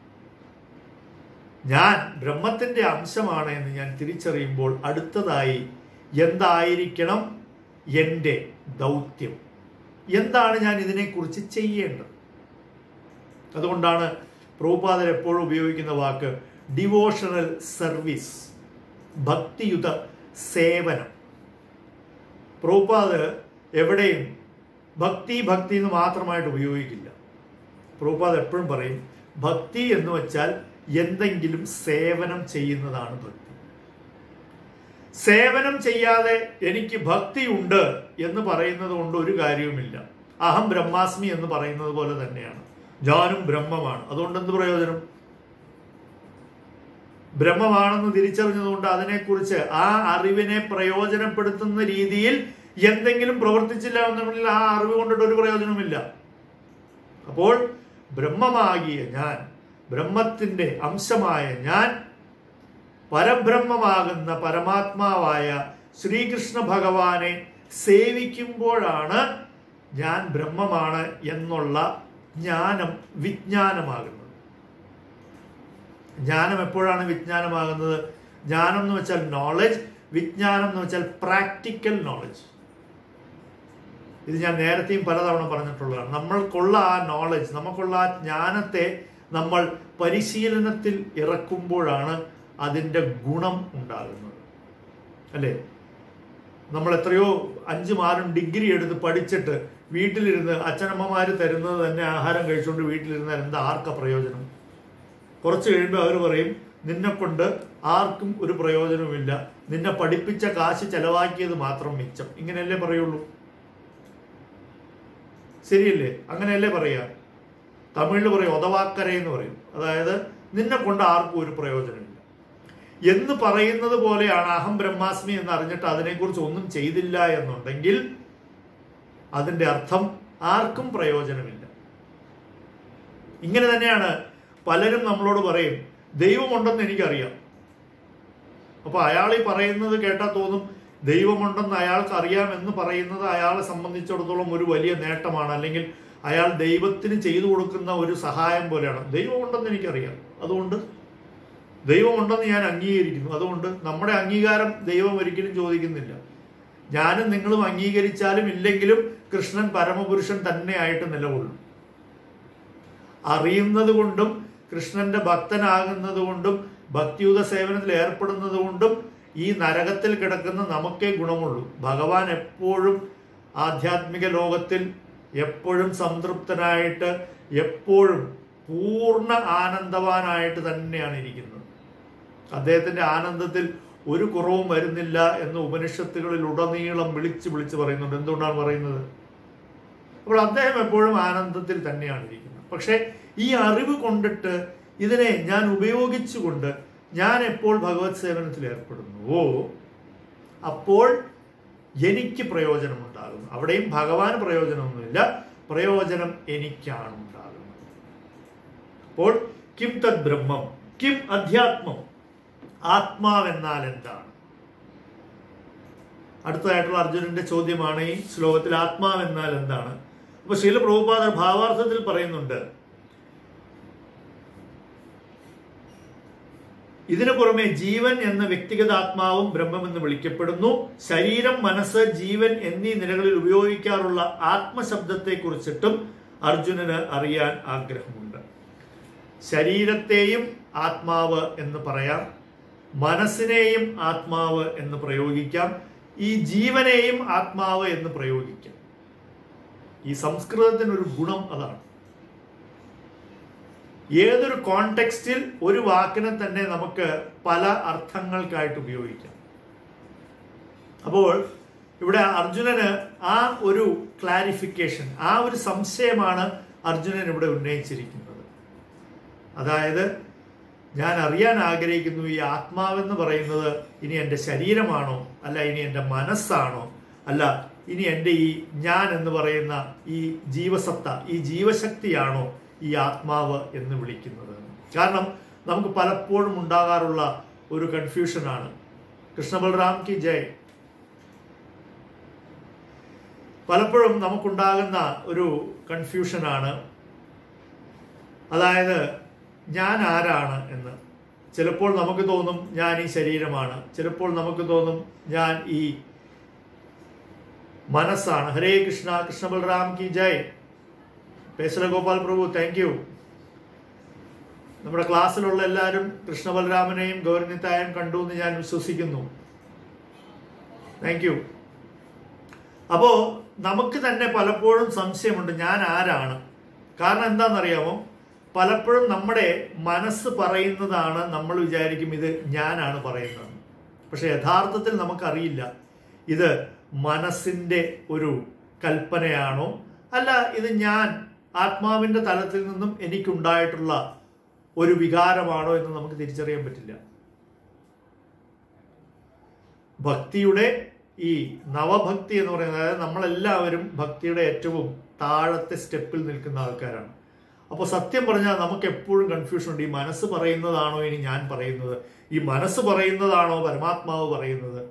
ഞാൻ ബ്രഹ്മത്തിന്റെ അംശമാണ് എന്ന് ഞാൻ തിരിച്ചറിയുമ്പോൾ അടുത്തതായി എന്തായിരിക്കണം എൻ്റെ ദൗത്യം എന്താണ് ഞാൻ ഇതിനെക്കുറിച്ച് ചെയ്യേണ്ടത് അതുകൊണ്ടാണ് പ്രഭുപാദർ എപ്പോഴും ഉപയോഗിക്കുന്ന വാക്ക് ഡിവോഷണൽ സർവീസ് ഭക്തിയുത സേവനം പ്രഭുപാദ് എവിടെയും ഭക്തി ഭക്തി എന്ന് മാത്രമായിട്ട് ഉപയോഗിക്കില്ല പ്രഭുപാദ് എപ്പോഴും പറയും ഭക്തി എന്ന് വെച്ചാൽ എന്തെങ്കിലും സേവനം ചെയ്യുന്നതാണ് ഭക്തി സേവനം ചെയ്യാതെ എനിക്ക് ഭക്തിയുണ്ട് എന്ന് പറയുന്നത് കൊണ്ട് ഒരു കാര്യവുമില്ല അഹം ബ്രഹ്മാസ്മി എന്ന് പറയുന്നത് പോലെ തന്നെയാണ് ഞാനും ബ്രഹ്മമാണ് അതുകൊണ്ട് എന്ത് പ്രയോജനം ബ്രഹ്മമാണെന്ന് തിരിച്ചറിഞ്ഞതുകൊണ്ട് അതിനെക്കുറിച്ച് ആ അറിവിനെ പ്രയോജനപ്പെടുത്തുന്ന രീതിയിൽ എന്തെങ്കിലും പ്രവർത്തിച്ചില്ല എന്നുണ്ടെങ്കിൽ ആ അറിവ് കൊണ്ടിട്ട് ഒരു പ്രയോജനവുമില്ല അപ്പോൾ ബ്രഹ്മമാകിയ ഞാൻ ബ്രഹ്മത്തിൻ്റെ അംശമായ ഞാൻ പരബ്രഹ്മമാകുന്ന പരമാത്മാവായ ശ്രീകൃഷ്ണ ഭഗവാനെ സേവിക്കുമ്പോഴാണ് ഞാൻ ബ്രഹ്മമാണ് എന്നുള്ള ജ്ഞാനം വിജ്ഞാനമാകുന്നത് ജ്ഞാനം എപ്പോഴാണ് വിജ്ഞാനമാകുന്നത് ജ്ഞാനം എന്ന് വെച്ചാൽ നോളജ് വിജ്ഞാനം എന്ന് വെച്ചാൽ പ്രാക്ടിക്കൽ നോളജ് ഇത് ഞാൻ നേരത്തെയും പലതവണ പറഞ്ഞിട്ടുള്ളതാണ് നമ്മൾക്കുള്ള ആ നോളജ് നമുക്കുള്ള ആ ജ്ഞാനത്തെ നമ്മൾ പരിശീലനത്തിൽ ഇറക്കുമ്പോഴാണ് അതിൻ്റെ ഗുണം ഉണ്ടാകുന്നത് അല്ലേ നമ്മൾ എത്രയോ അഞ്ചും ആറും ഡിഗ്രി എടുത്ത് പഠിച്ചിട്ട് വീട്ടിലിരുന്ന് അച്ഛനമ്മമാർ തരുന്നത് തന്നെ ആഹാരം കഴിച്ചുകൊണ്ട് വീട്ടിലിരുന്നാൽ എന്താ ആർക്കാ പ്രയോജനം കുറച്ച് കഴിയുമ്പോൾ അവർ പറയും നിന്നെ കൊണ്ട് ആർക്കും ഒരു പ്രയോജനവുമില്ല നിന്നെ പഠിപ്പിച്ച കാശ് ചെലവാക്കിയത് മാത്രം മിച്ചം ഇങ്ങനെയല്ലേ പറയുള്ളൂ ശരിയല്ലേ അങ്ങനെയല്ലേ പറയാ തമിഴിൽ പറയും ഒതവാക്കര എന്ന് പറയും അതായത് നിന്നെ കൊണ്ട് ആർക്കും ഒരു പ്രയോജനമില്ല എന്ന് പറയുന്നത് പോലെയാണ് അഹം ബ്രഹ്മാസ്മി എന്ന് അറിഞ്ഞിട്ട് അതിനെക്കുറിച്ച് ഒന്നും ചെയ്തില്ല എന്നുണ്ടെങ്കിൽ അതിന്റെ അർത്ഥം ആർക്കും പ്രയോജനമില്ല ഇങ്ങനെ തന്നെയാണ് പലരും നമ്മളോട് പറയും ദൈവമുണ്ടെന്ന് എനിക്കറിയാം അപ്പൊ അയാൾ ഈ പറയുന്നത് കേട്ടാൽ തോന്നും ദൈവമുണ്ടെന്ന് അയാൾക്ക് അറിയാമെന്ന് പറയുന്നത് അയാളെ സംബന്ധിച്ചിടത്തോളം ഒരു വലിയ നേട്ടമാണ് അല്ലെങ്കിൽ അയാൾ ദൈവത്തിന് ചെയ്തു കൊടുക്കുന്ന ഒരു സഹായം പോലെയാണ് ദൈവമുണ്ടെന്ന് എനിക്കറിയാം അതുകൊണ്ട് ദൈവമുണ്ടെന്ന് ഞാൻ അംഗീകരിക്കുന്നു അതുകൊണ്ട് നമ്മുടെ അംഗീകാരം ദൈവം ഒരിക്കലും ചോദിക്കുന്നില്ല ഞാനും നിങ്ങളും അംഗീകരിച്ചാലും ഇല്ലെങ്കിലും കൃഷ്ണൻ പരമപുരുഷൻ തന്നെയായിട്ട് നിലകൊള്ളും അറിയുന്നത് കൊണ്ടും കൃഷ്ണന്റെ ഭക്തനാകുന്നത് കൊണ്ടും ഭക്തിയുത സേവനത്തിൽ ഏർപ്പെടുന്നത് കൊണ്ടും ഈ നരകത്തിൽ കിടക്കുന്ന നമുക്കേ ഗുണമുള്ളൂ ഭഗവാൻ എപ്പോഴും ആധ്യാത്മിക ലോകത്തിൽ എപ്പോഴും സംതൃപ്തനായിട്ട് എപ്പോഴും പൂർണ്ണ ആനന്ദവാനായിട്ട് തന്നെയാണ് ഇരിക്കുന്നത് അദ്ദേഹത്തിന്റെ ആനന്ദത്തിൽ ഒരു കുറവും വരുന്നില്ല എന്ന് ഉപനിഷത്തുകളിൽ ഉടനീളം വിളിച്ച് വിളിച്ച് പറയുന്നുണ്ട് എന്തുകൊണ്ടാണ് പറയുന്നത് അപ്പോൾ അദ്ദേഹം എപ്പോഴും ആനന്ദത്തിൽ തന്നെയാണ് ഇരിക്കുന്നത് പക്ഷേ ഈ അറിവ് കൊണ്ടിട്ട് ഇതിനെ ഞാൻ ഉപയോഗിച്ചുകൊണ്ട് ഞാൻ എപ്പോൾ ഭഗവത് സേവനത്തിൽ ഏർപ്പെടുന്നുവോ അപ്പോൾ എനിക്ക് പ്രയോജനമുണ്ടാകുന്നു അവിടെയും ഭഗവാൻ പ്രയോജനമൊന്നുമില്ല പ്രയോജനം എനിക്കാണ് ഉണ്ടാകുന്നത് അപ്പോൾ കിം തദ് ബ്രഹ്മം കിം അധ്യാത്മം ആത്മാവെന്നാൽ എന്താണ് അടുത്തതായിട്ടുള്ള അർജുനന്റെ ചോദ്യമാണ് ഈ ശ്ലോകത്തിൽ ആത്മാവെന്നാൽ എന്താണ് അപ്പൊ ശീല പ്രഭുപാദർ ഭാവാർത്ഥത്തിൽ പറയുന്നുണ്ട് ഇതിനു പുറമെ ജീവൻ എന്ന വ്യക്തിഗത ആത്മാവും ബ്രഹ്മമെന്ന് വിളിക്കപ്പെടുന്നു ശരീരം മനസ്സ് ജീവൻ എന്നീ നിലകളിൽ ഉപയോഗിക്കാറുള്ള ആത്മശബ്ദത്തെ കുറിച്ചിട്ടും അർജുനന് അറിയാൻ ആഗ്രഹമുണ്ട് ശരീരത്തെയും ആത്മാവ് എന്ന് പറയാം മനസ്സിനെയും ആത്മാവ് എന്ന് പ്രയോഗിക്കാം ഈ ജീവനെയും ആത്മാവ് എന്ന് പ്രയോഗിക്കാം ഈ സംസ്കൃതത്തിനൊരു ഗുണം അതാണ് ഏതൊരു കോണ്ടെക്സ്റ്റിൽ ഒരു വാക്കിനെ തന്നെ നമുക്ക് പല അർത്ഥങ്ങൾക്കായിട്ട് ഉപയോഗിക്കാം അപ്പോൾ ഇവിടെ അർജുനന് ആ ഒരു ക്ലാരിഫിക്കേഷൻ ആ ഒരു സംശയമാണ് അർജുനൻ ഇവിടെ ഉന്നയിച്ചിരിക്കുന്നത് അതായത് ഞാൻ അറിയാൻ ആഗ്രഹിക്കുന്നു ഈ ആത്മാവെന്ന് പറയുന്നത് ഇനി എൻ്റെ ശരീരമാണോ അല്ല ഇനി എൻ്റെ മനസ്സാണോ അല്ല ഇനി എൻ്റെ ഈ ഞാൻ എന്ന് പറയുന്ന ഈ ജീവസത്ത ഈ ജീവശക്തിയാണോ ഈ ആത്മാവ് എന്ന് വിളിക്കുന്നത് കാരണം നമുക്ക് പലപ്പോഴും ഉണ്ടാകാറുള്ള ഒരു കൺഫ്യൂഷനാണ് കൃഷ്ണ ബൽറാം കി ജയ് പലപ്പോഴും നമുക്കുണ്ടാകുന്ന ഒരു കൺഫ്യൂഷനാണ് അതായത് ഞാൻ ആരാണ് എന്ന് ചിലപ്പോൾ നമുക്ക് തോന്നും ഞാൻ ഈ ശരീരമാണ് ചിലപ്പോൾ നമുക്ക് തോന്നും ഞാൻ ഈ മനസ്സാണ് ഹരേ കൃഷ്ണ കൃഷ്ണ ബൽറാം കി ജയ് പേശല ഗോപാൽ പ്രഭു താങ്ക് യു നമ്മുടെ ക്ലാസ്സിലുള്ള എല്ലാവരും കൃഷ്ണ ബലരാമനെയും ഗൗരനിത്തായും കണ്ടു എന്ന് ഞാൻ വിശ്വസിക്കുന്നു താങ്ക് യു അപ്പോ നമുക്ക് തന്നെ പലപ്പോഴും സംശയമുണ്ട് ഞാൻ ആരാണ് കാരണം എന്താണെന്നറിയാമോ പലപ്പോഴും നമ്മുടെ മനസ്സ് പറയുന്നതാണ് നമ്മൾ വിചാരിക്കും ഇത് ഞാനാണ് പറയുന്നത് പക്ഷെ യഥാർത്ഥത്തിൽ നമുക്കറിയില്ല ഇത് മനസ്സിന്റെ ഒരു കൽപ്പനയാണോ അല്ല ഇത് ഞാൻ ആത്മാവിന്റെ തലത്തിൽ നിന്നും എനിക്കുണ്ടായിട്ടുള്ള ഒരു വികാരമാണോ എന്ന് നമുക്ക് തിരിച്ചറിയാൻ പറ്റില്ല ഭക്തിയുടെ ഈ നവഭക്തി എന്ന് പറയുന്നത് അതായത് നമ്മളെല്ലാവരും ഭക്തിയുടെ ഏറ്റവും താഴത്തെ സ്റ്റെപ്പിൽ നിൽക്കുന്ന ആൾക്കാരാണ് അപ്പോൾ സത്യം പറഞ്ഞാൽ നമുക്ക് എപ്പോഴും കൺഫ്യൂഷൻ ഉണ്ട് ഈ മനസ്സ് പറയുന്നതാണോ ഇനി ഞാൻ പറയുന്നത് ഈ മനസ്സ് പറയുന്നതാണോ പരമാത്മാവ് പറയുന്നത്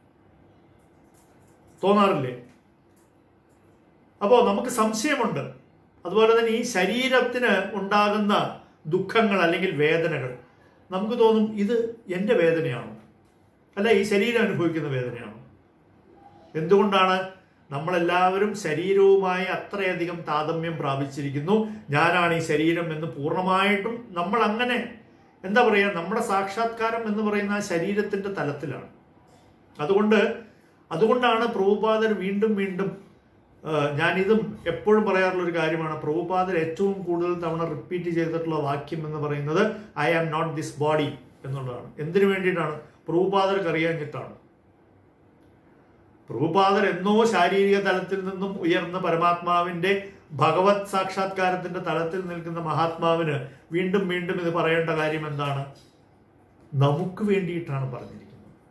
തോന്നാറില്ലേ അപ്പോൾ നമുക്ക് സംശയമുണ്ട് അതുപോലെ തന്നെ ഈ ശരീരത്തിന് ഉണ്ടാകുന്ന ദുഃഖങ്ങൾ അല്ലെങ്കിൽ വേദനകൾ നമുക്ക് തോന്നും ഇത് എൻ്റെ വേദനയാണോ അല്ല ഈ ശരീരം അനുഭവിക്കുന്ന വേദനയാണോ എന്തുകൊണ്ടാണ് നമ്മളെല്ലാവരും ശരീരവുമായി അത്രയധികം താതമ്യം പ്രാപിച്ചിരിക്കുന്നു ഞാനാണ് ഈ ശരീരം എന്ന് പൂർണ്ണമായിട്ടും നമ്മൾ അങ്ങനെ എന്താ പറയുക നമ്മുടെ സാക്ഷാത്കാരം എന്ന് പറയുന്ന ആ ശരീരത്തിന്റെ തലത്തിലാണ് അതുകൊണ്ട് അതുകൊണ്ടാണ് പ്രഭുപാദർ വീണ്ടും വീണ്ടും ആ, ഞാനിതും എപ്പോഴും പറയാറുള്ള ഒരു കാര്യമാണ് പ്രഭുപാദർ ഏറ്റവും കൂടുതൽ തവണ റിപ്പീറ്റ് ചെയ്തിട്ടുള്ള വാക്യം എന്ന് പറയുന്നത് I am not this body എന്നുള്ളതാണ് എന്തിനു വേണ്ടിയിട്ടാണ് പ്രഭുപാദർക്ക് അറിയാഞ്ഞിട്ടാണ് പ്രഭുപാദർ എന്നോ ശാരീരിക തലത്തിൽ നിന്നും ഉയർന്ന പരമാത്മാവിന്റെ ഭഗവത് സാക്ഷാത്കാരത്തിന്റെ തലത്തിൽ നിൽക്കുന്ന മഹാത്മാവിന് വീണ്ടും വീണ്ടും ഇത് പറയേണ്ട കാര്യം എന്താണ് നമുക്ക് വേണ്ടിയിട്ടാണ് പറഞ്ഞിരിക്കുന്നത്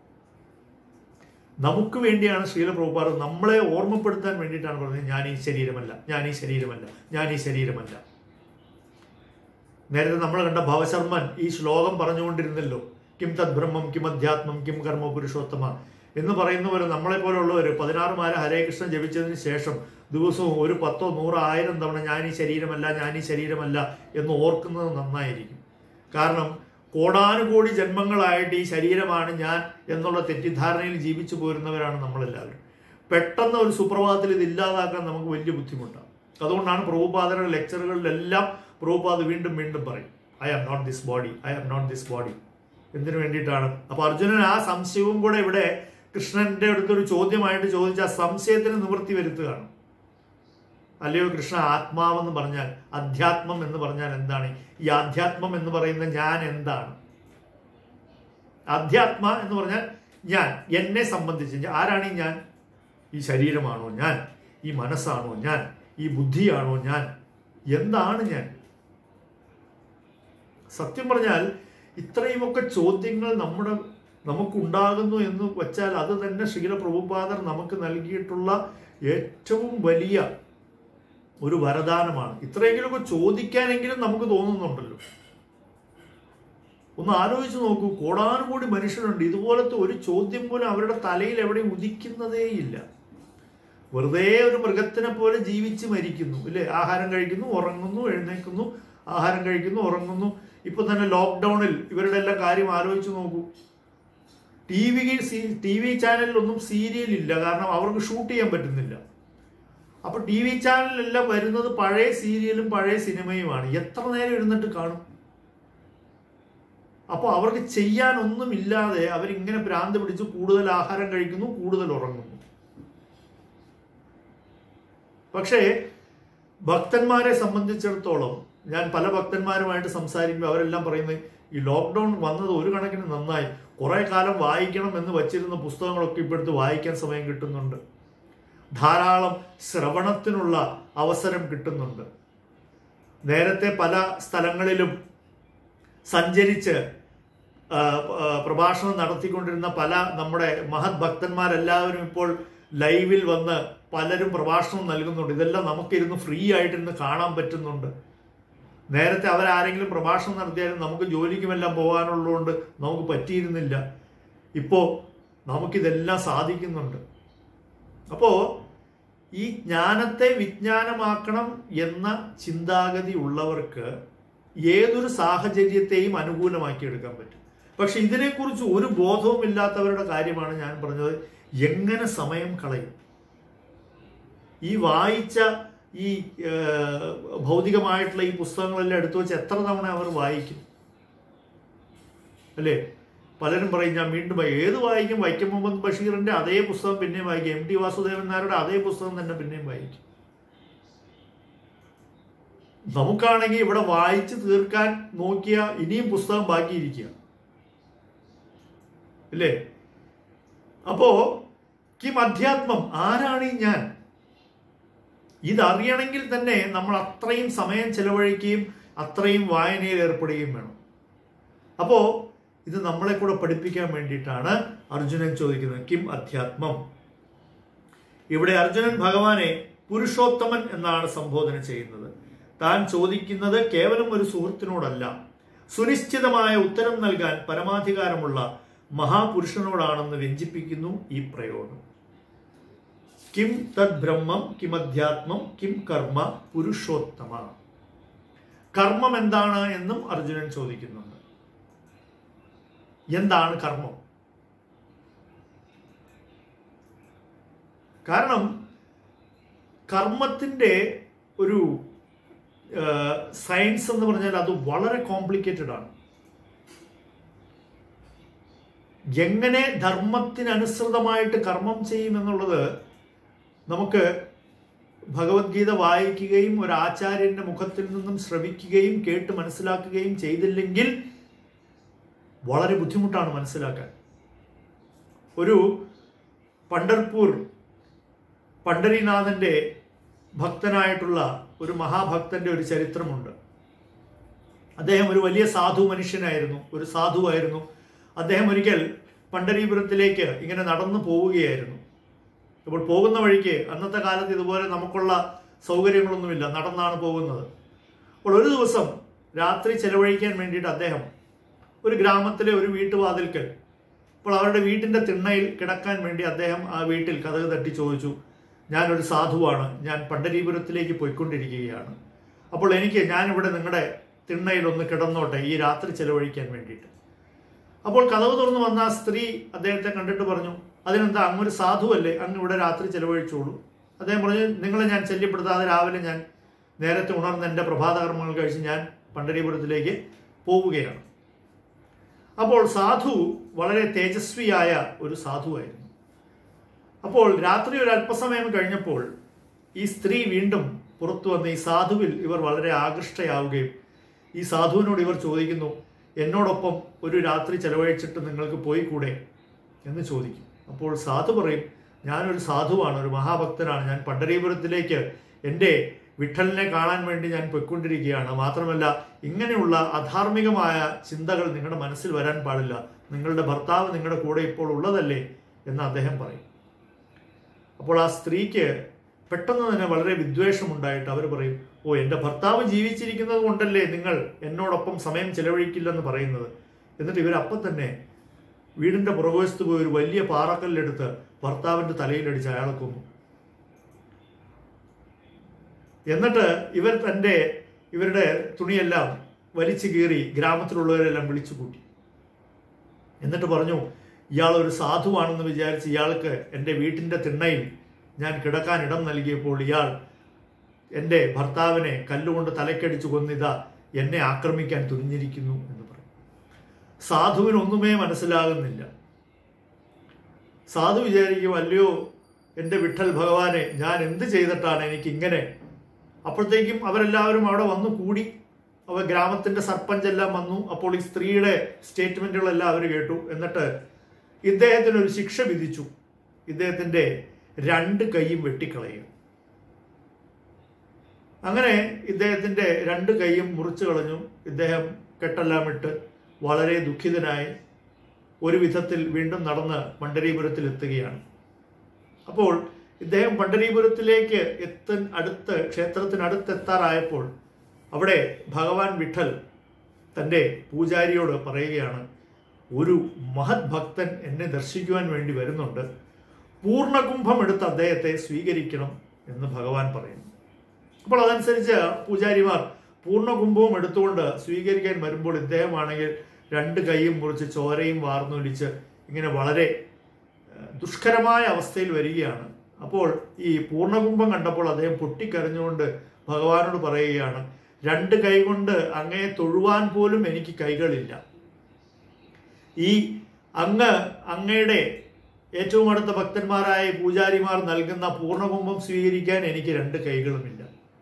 നമുക്ക് വേണ്ടിയാണ് ശ്രീല പ്രഭുപാദർ നമ്മളെ ഓർമ്മപ്പെടുത്താൻ വേണ്ടിയിട്ടാണ് പറഞ്ഞത് ഞാൻ ഈ ശരീരമല്ല ഞാൻ ഈ ശരീരമല്ല ഞാൻ ഈ ശരീരമല്ല നേരത്തെ നമ്മൾ കണ്ട ഭവശർമ്മൻ ഈ ശ്ലോകം പറഞ്ഞുകൊണ്ടിരുന്നല്ലോ കിം തദ് ബ്രഹ്മം കിം അധ്യാത്മം കിം കർമ്മ പുരുഷോത്തമ എന്ന് പറയുന്നവർ നമ്മളെ പോലുള്ളവർ പതിനാറ് മാല ഹരേ കൃഷ്ണ ജപിച്ചതിന് ശേഷം ദിവസവും ഒരു പത്തോ നൂറോ ആയിരം തവണ ഞാൻ ഈ ശരീരമല്ല ഞാൻ ഈ ശരീരമല്ല എന്ന് ഓർക്കുന്നത് നന്നായിരിക്കും കാരണം കോടാനുകോടി ജന്മങ്ങളായിട്ട് ഈ ശരീരമാണ് ഞാൻ എന്നുള്ള തെറ്റിദ്ധാരണയിൽ ജീവിച്ചു പോരുന്നവരാണ് നമ്മളെല്ലാവരും പെട്ടെന്ന് ഒരു സുപ്രഭാതത്തിൽ ഇത് ഇല്ലാതാക്കാൻ നമുക്ക് വലിയ ബുദ്ധിമുട്ടാണ് അതുകൊണ്ടാണ് പ്രഭുപാദരുടെ ലെക്ചറുകളിലെല്ലാം പ്രഭുപാദ് വീണ്ടും വീണ്ടും പറയും I am not this body I am not this body എന്തിനു വേണ്ടിയിട്ടാണ് അപ്പൊ അർജുനൻ ആ സംശയവും കൂടെ ഇവിടെ കൃഷ്ണന്റെ അടുത്തൊരു ചോദ്യമായിട്ട് ചോദിച്ച ആ സംശയത്തിന് നിവൃത്തി വരുത്തുകയാണ് അല്ലയോ കൃഷ്ണ ആത്മാവെന്ന് പറഞ്ഞാൽ അധ്യാത്മം എന്ന് പറഞ്ഞാൽ എന്താണ് ഈ ആധ്യാത്മം എന്ന് പറയുന്ന ഞാൻ എന്താണ് അധ്യാത്മ എന്ന് പറഞ്ഞാൽ ഞാൻ എന്നെ സംബന്ധിച്ച് ആരാണ് ഈ ഞാൻ ഈ ശരീരമാണോ ഞാൻ ഈ മനസ്സാണോ ഞാൻ ഈ ബുദ്ധിയാണോ ഞാൻ എന്താണ് ഞാൻ സത്യം പറഞ്ഞാൽ ഇത്രയുമൊക്കെ ചോദ്യങ്ങൾ നമ്മുടെ നമുക്കുണ്ടാകുന്നു എന്ന് വച്ചാൽ അത് തന്നെ ശ്രീല പ്രഭുപാദർ നമുക്ക് നൽകിയിട്ടുള്ള ഏറ്റവും വലിയ ഒരു വരദാനമാണ് ഇത്രയെങ്കിലുമൊക്കെ ചോദിക്കാനെങ്കിലും നമുക്ക് തോന്നുന്നുണ്ടല്ലോ ഒന്ന് ആലോചിച്ച് നോക്കൂ കോടാനുകൂടി മനുഷ്യരുണ്ട് ഇതുപോലത്തെ ഒരു ചോദ്യം പോലും അവരുടെ തലയിൽ എവിടെയും ഉദിക്കുന്നതേയില്ല വെറുതെ ഒരു മൃഗത്തിനെ പോലെ ജീവിച്ച് മരിക്കുന്നു ഇല്ലേ ആഹാരം കഴിക്കുന്നു ഉറങ്ങുന്നു എഴുന്നേൽക്കുന്നു ആഹാരം കഴിക്കുന്നു ഉറങ്ങുന്നു ഇപ്പൊ തന്നെ ലോക്ക്ഡൌണിൽ ഇവരുടെ എല്ലാം കാര്യം ആലോചിച്ച് നോക്കൂ ടി വി ടി വി ചാനലിലൊന്നും സീരിയൽ ഇല്ല കാരണം അവർക്ക് ഷൂട്ട് ചെയ്യാൻ പറ്റുന്നില്ല അപ്പൊ ടി വി ചാനലിലെല്ലാം വരുന്നത് പഴയ സീരിയലും പഴയ സിനിമയുമാണ് എത്ര നേരം ഇരുന്നിട്ട് കാണും അപ്പോൾ അവർക്ക് ചെയ്യാനൊന്നുമില്ലാതെ അവരിങ്ങനെ ഭ്രാന്ത് പിടിച്ച് കൂടുതൽ ആഹാരം കഴിക്കുന്നു കൂടുതൽ ഉറങ്ങുന്നു പക്ഷേ ഭക്തന്മാരെ സംബന്ധിച്ചിടത്തോളം ഞാൻ പല ഭക്തന്മാരുമായിട്ട് സംസാരിക്കുമ്പോൾ അവരെല്ലാം പറയുന്നത് ഈ ലോക്ക്ഡൗൺ വന്നത് ഒരു കണക്കിന് നന്നായി കുറെ കാലം വായിക്കണം എന്ന് വച്ചിരുന്ന പുസ്തകങ്ങളൊക്കെ ഇപ്പോഴത്തെ വായിക്കാൻ സമയം കിട്ടുന്നുണ്ട് ധാരാളം ശ്രവണത്തിനുള്ള അവസരം കിട്ടുന്നുണ്ട് നേരത്തെ പല സ്ഥലങ്ങളിലും സഞ്ചരിച്ച് ആ, ആ, പ്രഭാഷണം നടത്തിക്കൊണ്ടിരുന്ന പല നമ്മുടെ മഹത് ഭക്തന്മാരെല്ലാവരും ഇപ്പോൾ ലൈവിൽ വന്ന് പലരും പ്രഭാഷണം നൽകുന്നുണ്ട് ഇതെല്ലാം നമുക്കിരുന്ന് ഫ്രീ ആയിട്ടിരുന്ന് കാണാൻ പറ്റുന്നുണ്ട് നേരത്തെ അവരാരെങ്കിലും പ്രഭാഷണം നടത്തിയാലും നമുക്ക് ജോലിക്കുമെല്ലാം പോകാനുള്ളതുകൊണ്ട് നമുക്ക് പറ്റിയിരുന്നില്ല ഇപ്പോൾ നമുക്കിതെല്ലാം സാധിക്കുന്നുണ്ട് അപ്പോൾ ഈ ജ്ഞാനത്തെ വിജ്ഞാനമാക്കണം എന്ന ചിന്താഗതി ഉള്ളവർക്ക് ഏതൊരു സാഹചര്യത്തെയും അനുകൂലമാക്കി എടുക്കാൻ പറ്റും പക്ഷെ ഇതിനെക്കുറിച്ച് ഒരു ബോധവും ഇല്ലാത്തവരുടെ കാര്യമാണ് ഞാൻ പറഞ്ഞത് എങ്ങനെ സമയം കളയും ഈ വായിച്ച ഈ ഏഹ്, ഭൗതികമായിട്ടുള്ള ഈ പുസ്തകങ്ങളെല്ലാം എടുത്തു വെച്ച് എത്ര തവണ അവർ വായിക്കും അല്ലേ പലരും പറയും ഞാൻ വീണ്ടും വായി- ഏത് വായിക്കും വൈക്കം മുഹമ്മദ് ബഷീറിന്റെ അതേ പുസ്തകം പിന്നെയും വായിക്കും എം ടി വാസുദേവൻ നായരുടെ അതേ പുസ്തകം തന്നെ പിന്നെയും വായിക്കും നമുക്കാണെങ്കിൽ ഇവിടെ വായിച്ച് തീർക്കാൻ നോക്കിയ ഇനിയും പുസ്തകം ബാക്കിയിരിക്കുക അല്ലേ അപ്പോ കിം അധ്യാത്മം ആരാണ് ഈ ഞാൻ ഇതറിയണമെങ്കിൽ തന്നെ നമ്മൾ അത്രയും സമയം ചെലവഴിക്കുകയും അത്രയും വായനയിൽ ഏർപ്പെടുകയും വേണം അപ്പോ ഇത് നമ്മളെ കൂടെ പഠിപ്പിക്കാൻ വേണ്ടിയിട്ടാണ് അർജുനൻ ചോദിക്കുന്നത് കിം അധ്യാത്മം ഇവിടെ അർജുനൻ ഭഗവാനെ പുരുഷോത്തമൻ എന്നാണ് സംബോധന ചെയ്യുന്നത് താൻ ചോദിക്കുന്നത് കേവലം ഒരു സുഹൃത്തിനോടല്ല സുനിശ്ചിതമായ ഉത്തരം നൽകാൻ പരമാധികാരമുള്ള മഹാപുരുഷനോടാണെന്ന് വ്യഞ്ചിപ്പിക്കുന്നു ഈ പ്രയോഗം കിം തദ് ബ്രഹ്മം കിമധ്യാത്മം കിം കർമ്മ പുരുഷോത്തമ കർമ്മം എന്താണ് എന്നും അർജുനൻ ചോദിക്കുന്നുണ്ട് എന്താണ് കർമ്മം കാരണം കർമ്മത്തിന്റെ ഒരു സയൻസ് എന്ന് പറഞ്ഞാൽ അത് വളരെ കോംപ്ലിക്കേറ്റഡ് ആണ് എങ്ങനെ ധർമ്മത്തിനനുസൃതമായിട്ട് കർമ്മം ചെയ്യുമെന്നുള്ളത് നമുക്ക് ഭഗവത്ഗീത വായിക്കുകയും ഒരു ആചാര്യന്റെ മുഖത്തിൽ നിന്നും ശ്രവിക്കുകയും കേട്ട് മനസ്സിലാക്കുകയും ചെയ്തില്ലെങ്കിൽ വളരെ ബുദ്ധിമുട്ടാണ് മനസ്സിലാക്കാൻ ഒരു പണ്ടർപൂർ പണ്ടരിനാഥന്റെ ഭക്തനായിട്ടുള്ള ഒരു മഹാഭക്തന്റെ ഒരു ചരിത്രമുണ്ട് അദ്ദേഹം ഒരു വലിയ സാധു മനുഷ്യനായിരുന്നു ഒരു സാധുവായിരുന്നു അദ്ദേഹം ഒരിക്കൽ പണ്ടരീപുരത്തിലേക്ക് ഇങ്ങനെ നടന്നു പോവുകയായിരുന്നു അപ്പോൾ പോകുന്ന വഴിക്ക് അന്നത്തെ കാലത്ത് ഇതുപോലെ നമുക്കുള്ള സൗകര്യങ്ങളൊന്നുമില്ല നടന്നാണ് പോകുന്നത് അപ്പോൾ ഒരു ദിവസം രാത്രി ചെലവഴിക്കാൻ വേണ്ടിയിട്ട് അദ്ദേഹം ഒരു ഗ്രാമത്തിലെ ഒരു വീട്ടുവാതിൽക്കൽ അപ്പോൾ അവരുടെ വീട്ടിന്റെ തിണ്ണയിൽ കിടക്കാൻ വേണ്ടി അദ്ദേഹം ആ വീട്ടിൽ കഥക് തട്ടി ചോദിച്ചു ഞാനൊരു സാധുവാണ് ഞാൻ പണ്ടരീപുരത്തിലേക്ക് പോയിക്കൊണ്ടിരിക്കുകയാണ് അപ്പോൾ എനിക്ക് ഞാനിവിടെ നിങ്ങളുടെ തിണ്ണയിൽ ഒന്ന് കിടന്നോട്ടെ ഈ രാത്രി ചെലവഴിക്കാൻ വേണ്ടിയിട്ട് അപ്പോൾ കഥവ് തുറന്നു വന്ന ആ സ്ത്രീ അദ്ദേഹത്തെ കണ്ടിട്ട് പറഞ്ഞു അതിനെന്താ അങ്ങൊരു സാധുവല്ലേ അങ്ങ് ഇവിടെ രാത്രി ചെലവഴിച്ചോളൂ അദ്ദേഹം പറഞ്ഞു നിങ്ങളെ ഞാൻ ശല്യപ്പെടുത്താതെ രാവിലെ ഞാൻ നേരത്തെ ഉണർന്ന് എൻ്റെ പ്രഭാതകർമ്മങ്ങൾ കഴിച്ച് ഞാൻ പണ്ടരീപുരത്തിലേക്ക് പോവുകയാണ് അപ്പോൾ സാധു വളരെ തേജസ്വിയായ ഒരു സാധുവായിരുന്നു അപ്പോൾ രാത്രി ഒരു അല്പസമയം കഴിഞ്ഞപ്പോൾ ഈ സ്ത്രീ വീണ്ടും പുറത്തു വന്ന് ഈ സാധുവിൽ ഇവർ വളരെ ആകൃഷ്ടയാവുകയും ഈ സാധുവിനോട് ഇവർ ചോദിക്കുന്നു എന്നോടൊപ്പം ഒരു രാത്രി ചെലവഴിച്ചിട്ട് നിങ്ങൾക്ക് പോയി കൂടെ എന്ന് ചോദിക്കും അപ്പോൾ സാധു പറയും ഞാനൊരു സാധുവാണ് ഒരു മഹാഭക്തനാണ് ഞാൻ പണ്ടരീപുരത്തിലേക്ക് എൻ്റെ വിഠലിനെ കാണാൻ വേണ്ടി ഞാൻ പൊയ്ക്കൊണ്ടിരിക്കുകയാണ് മാത്രമല്ല ഇങ്ങനെയുള്ള അധാർമികമായ ചിന്തകൾ നിങ്ങളുടെ മനസ്സിൽ വരാൻ പാടില്ല നിങ്ങളുടെ ഭർത്താവ് നിങ്ങളുടെ കൂടെ ഇപ്പോൾ ഉള്ളതല്ലേ എന്ന് അദ്ദേഹം പറയും അപ്പോൾ ആ സ്ത്രീക്ക് പെട്ടെന്ന് തന്നെ വളരെ വിദ്വേഷമുണ്ടായിട്ട് അവർ പറയും ഓ എൻ്റെ ഭർത്താവ് ജീവിച്ചിരിക്കുന്നത് കൊണ്ടല്ലേ നിങ്ങൾ എന്നോടൊപ്പം സമയം ചെലവഴിക്കില്ലെന്ന് പറയുന്നത് എന്നിട്ട് ഇവരപ്പം തന്നെ വീടിന്റെ പുറകുവശത്ത് പോയി ഒരു വലിയ പാറക്കല്ലെടുത്ത് ഭർത്താവിന്റെ തലയിലടിച്ച് അയാളെ കൊന്നു എന്നിട്ട് ഇവർ തൻ്റെ ഇവരുടെ തുണിയെല്ലാം വലിച്ചു കീറി ഗ്രാമത്തിലുള്ളവരെല്ലാം വിളിച്ചു കൂട്ടി എന്നിട്ട് പറഞ്ഞു ഇയാൾ ഒരു സാധുവാണെന്ന് വിചാരിച്ച് ഇയാൾക്ക് എൻ്റെ വീട്ടിൻ്റെ തിണ്ണയിൽ ഞാൻ കിടക്കാൻ ഇടം നൽകിയപ്പോൾ ഇയാൾ എൻ്റെ ഭർത്താവിനെ കല്ലുകൊണ്ട് തലക്കടിച്ചു കൊന്നിതാ എന്നെ ആക്രമിക്കാൻ തുനിഞ്ഞിരിക്കുന്നു എന്ന് പറയും സാധുവിനൊന്നുമേ മനസ്സിലാകുന്നില്ല സാധു വിചാരിക്കും അല്ലയോ എൻ്റെ വിഠൽ ഭഗവാനെ ഞാൻ എന്ത് ചെയ്തിട്ടാണ് എനിക്ക് ഇങ്ങനെ അപ്പോഴത്തേക്കും അവരെല്ലാവരും അവിടെ വന്നു കൂടി അവ ഗ്രാമത്തിന്റെ സർപ്പഞ്ച് എല്ലാം വന്നു അപ്പോൾ ഈ സ്ത്രീയുടെ സ്റ്റേറ്റ്മെന്റുകളെല്ലാം അവർ കേട്ടു എന്നിട്ട് ഇദ്ദേഹത്തിന് ഒരു ശിക്ഷ വിധിച്ചു ഇദ്ദേഹത്തിന്റെ രണ്ട് കൈയും വെട്ടിക്കളയും അങ്ങനെ ഇദ്ദേഹത്തിന്റെ രണ്ട് കൈയും മുറിച്ചു കളഞ്ഞു ഇദ്ദേഹം കെട്ടെല്ലാം ഇട്ട് വളരെ ദുഃഖിതനായി ഒരു വിധത്തിൽ വീണ്ടും നടന്ന് പണ്ടരീപുരത്തിൽ എത്തുകയാണ് അപ്പോൾ ഇദ്ദേഹം പണ്ടരീപുരത്തിലേക്ക് എത്താൻ അടുത്ത് ക്ഷേത്രത്തിനടുത്ത് എത്താറായപ്പോൾ അവിടെ ഭഗവാൻ വിഠൽ തൻ്റെ പൂജാരിയോട് പറയുകയാണ് ഒരു മഹത് ഭക്തൻ എന്നെ ദർശിക്കുവാൻ വേണ്ടി വരുന്നുണ്ട് പൂർണ്ണകുംഭം എടുത്ത് അദ്ദേഹത്തെ സ്വീകരിക്കണം എന്ന് ഭഗവാൻ പറയുന്നു അപ്പോൾ അതനുസരിച്ച് പൂജാരിമാർ പൂർണ്ണകുംഭവും എടുത്തുകൊണ്ട് സ്വീകരിക്കാൻ വരുമ്പോൾ ഇദ്ദേഹമാണെങ്കിൽ രണ്ട് കൈയും മുറിച്ച് ചോരയും വാർന്നൊലിച്ച് ഇങ്ങനെ വളരെ ഏഹ്, ദുഷ്കരമായ അവസ്ഥയിൽ വരികയാണ് അപ്പോൾ ഈ പൂർണ്ണകുംഭം കണ്ടപ്പോൾ അദ്ദേഹം പൊട്ടിക്കരഞ്ഞുകൊണ്ട് ഭഗവാനോട് പറയുകയാണ് രണ്ട് കൈ കൊണ്ട് അങ്ങയെ തൊഴുവാൻ പോലും എനിക്ക് കൈകളില്ല ഈ അങ്ങ് അങ്ങയുടെ ഏറ്റവും അടുത്ത ഭക്തന്മാരായ പൂജാരിമാർ നൽകുന്ന പൂർണ്ണകുംഭം സ്വീകരിക്കാൻ എനിക്ക് രണ്ട് കൈകളുമില്ല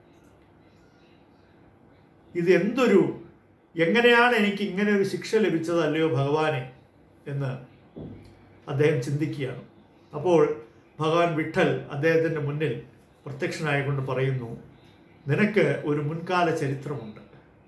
ഇത് എന്തൊരു എങ്ങനെയാണ് എനിക്ക് ഇങ്ങനെ ഒരു ശിക്ഷ ലഭിച്ചത് അല്ലയോ ഭഗവാനെ എന്ന് അദ്ദേഹം ചിന്തിക്കുകയാണ് അപ്പോൾ ഭഗവാൻ വിഠൽ അദ്ദേഹത്തിന്റെ മുന്നിൽ പ്രത്യക്ഷനായിക്കൊണ്ട് പറയുന്നു നിനക്ക് ഒരു മുൻകാല ചരിത്രമുണ്ട്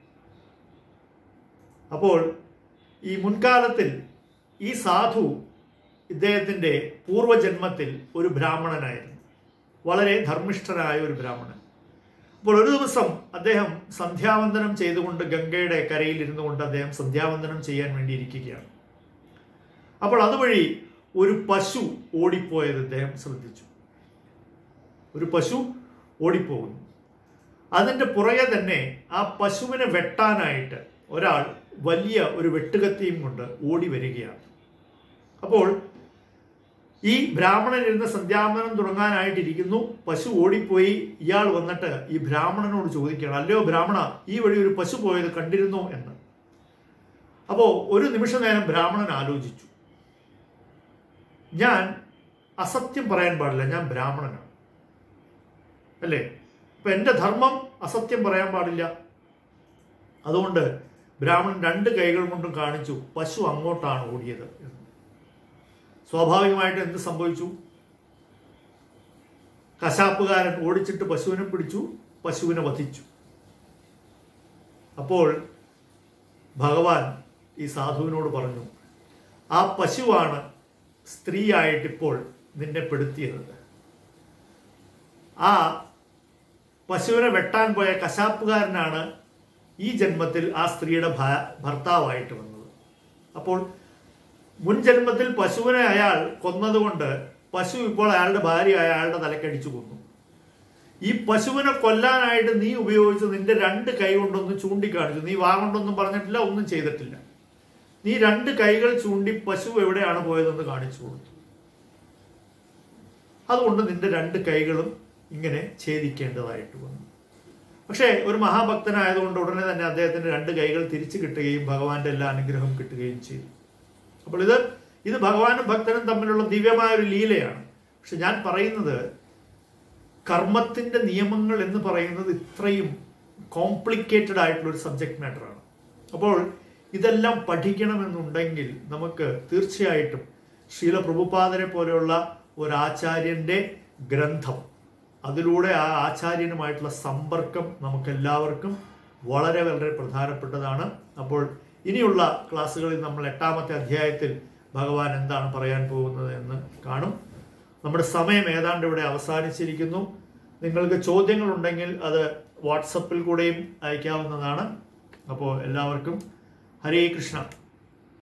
അപ്പോൾ ഈ മുൻകാലത്തിൽ ഈ സാധു ഇദ്ദേഹത്തിന്റെ പൂർവജന്മത്തിൽ ഒരു ബ്രാഹ്മണനായിരുന്നു വളരെ ധർമ്മിഷ്ഠനായ ഒരു ബ്രാഹ്മണൻ അപ്പോൾ ഒരു ദിവസം അദ്ദേഹം സന്ധ്യാവന്ദനം ചെയ്തുകൊണ്ട് ഗംഗയുടെ കരയിൽ ഇരുന്നു കൊണ്ട് അദ്ദേഹം സന്ധ്യാവന്ദനം ചെയ്യാൻ വേണ്ടി ഇരിക്കുകയാണ് അപ്പോൾ അതുവഴി ഒരു പശു ഓടിപ്പോയത് അദ്ദേഹം ശ്രദ്ധിച്ചു ഒരു പശു ഓടിപ്പോകുന്നു അതിൻ്റെ പുറകെ തന്നെ ആ പശുവിനെ വെട്ടാനായിട്ട് ഒരാൾ വലിയ ഒരു വെട്ടുകത്തിയും കൊണ്ട് ഓടി വരികയാണ് അപ്പോൾ ഈ ബ്രാഹ്മണൻ ഇരുന്ന് സന്ധ്യാവനം തുടങ്ങാനായിട്ടിരിക്കുന്നു പശു ഓടിപ്പോയി ഇയാൾ വന്നിട്ട് ഈ ബ്രാഹ്മണനോട് ചോദിക്കുകയാണ് അല്ലയോ ബ്രാഹ്മണ ഈ വഴി ഒരു പശു പോയത് കണ്ടിരുന്നോ എന്ന് അപ്പോൾ ഒരു നിമിഷ നേരം ബ്രാഹ്മണൻ ആലോചിച്ചു ഞാൻ അസത്യം പറയാൻ പാടില്ല ഞാൻ ബ്രാഹ്മണനാണ് അല്ലേ അപ്പൊ എൻ്റെ ധർമ്മം അസത്യം പറയാൻ പാടില്ല അതുകൊണ്ട് ബ്രാഹ്മണൻ രണ്ട് കൈകൾ കൊണ്ടും കാണിച്ചു പശു അങ്ങോട്ടാണ് ഓടിയത് എന്ന് സ്വാഭാവികമായിട്ട് എന്ത് സംഭവിച്ചു കശാപ്പുകാരൻ ഓടിച്ചിട്ട് പശുവിനെ പിടിച്ചു പശുവിനെ വധിച്ചു അപ്പോൾ ഭഗവാൻ ഈ സാധുവിനോട് പറഞ്ഞു ആ പശുവാണ് സ്ത്രീയായിട്ടിപ്പോൾ നിന്നെ പെടുത്തിയത് ആ പശുവിനെ വെട്ടാൻ പോയ കശാപ്പുകാരനാണ് ഈ ജന്മത്തിൽ ആ സ്ത്രീയുടെ ഭ- ഭർത്താവായിട്ട് വന്നത് അപ്പോൾ മുൻ ജന്മത്തിൽ പശുവിനെ അയാൾ കൊന്നതുകൊണ്ട് പശു ഇപ്പോൾ അയാളുടെ ഭാര്യ അയാളുടെ തലക്കടിച്ചു കൊന്നു ഈ പശുവിനെ കൊല്ലാനായിട്ട് നീ ഉപയോഗിച്ച് നിന്റെ രണ്ട് കൈ കൊണ്ടൊന്ന് ചൂണ്ടിക്കാണിച്ചു നീ വാ കൊണ്ടൊന്നും പറഞ്ഞിട്ടില്ല ഒന്നും ചെയ്തിട്ടില്ല നീ രണ്ട് കൈകൾ ചൂണ്ടി പശു എവിടെയാണ് പോയതെന്ന് കാണിച്ചു കൊടുത്തു അതുകൊണ്ട് നിന്റെ രണ്ട് കൈകളും ഇങ്ങനെ ഛേദിക്കേണ്ടതായിട്ട് വന്നു പക്ഷേ ഒരു മഹാഭക്തനായതുകൊണ്ട് ഉടനെ തന്നെ അദ്ദേഹത്തിന് രണ്ട് കൈകൾ തിരിച്ചു കിട്ടുകയും ഭഗവാന്റെ എല്ലാ അനുഗ്രഹവും കിട്ടുകയും ചെയ്തു അപ്പോൾ ഇത് ഇത് ഭഗവാനും ഭക്തനും തമ്മിലുള്ള ദിവ്യമായ ഒരു ലീലയാണ് പക്ഷെ ഞാൻ പറയുന്നത് കർമ്മത്തിന്റെ നിയമങ്ങൾ എന്ന് പറയുന്നത് ഇത്രയും കോംപ്ലിക്കേറ്റഡ് ആയിട്ടുള്ള ഒരു സബ്ജക്ട് മാറ്ററാണ് അപ്പോൾ ഇതെല്ലാം പഠിക്കണമെന്നുണ്ടെങ്കിൽ നമുക്ക് തീർച്ചയായിട്ടും ശീല പ്രഭുപാദരെ പോലെയുള്ള ഒരു ആചാര്യന്റെ ഗ്രന്ഥം അതിലൂടെ ആ ആചാര്യനുമായിട്ടുള്ള സമ്പർക്കം നമുക്കെല്ലാവർക്കും വളരെ വളരെ പ്രധാനപ്പെട്ടതാണ് അപ്പോൾ ഇനിയുള്ള ക്ലാസ്സുകളിൽ നമ്മൾ എട്ടാമത്തെ അധ്യായത്തിൽ ഭഗവാൻ എന്താണ് പറയാൻ പോകുന്നത് എന്ന് കാണും നമ്മുടെ സമയം ഏതാണ്ട് ഇവിടെ അവസാനിച്ചിരിക്കുന്നു നിങ്ങൾക്ക് ചോദ്യങ്ങളുണ്ടെങ്കിൽ അത് വാട്സപ്പിൽ കൂടെയും അയക്കാവുന്നതാണ് അപ്പോൾ എല്ലാവർക്കും ഹരേ കൃഷ്ണ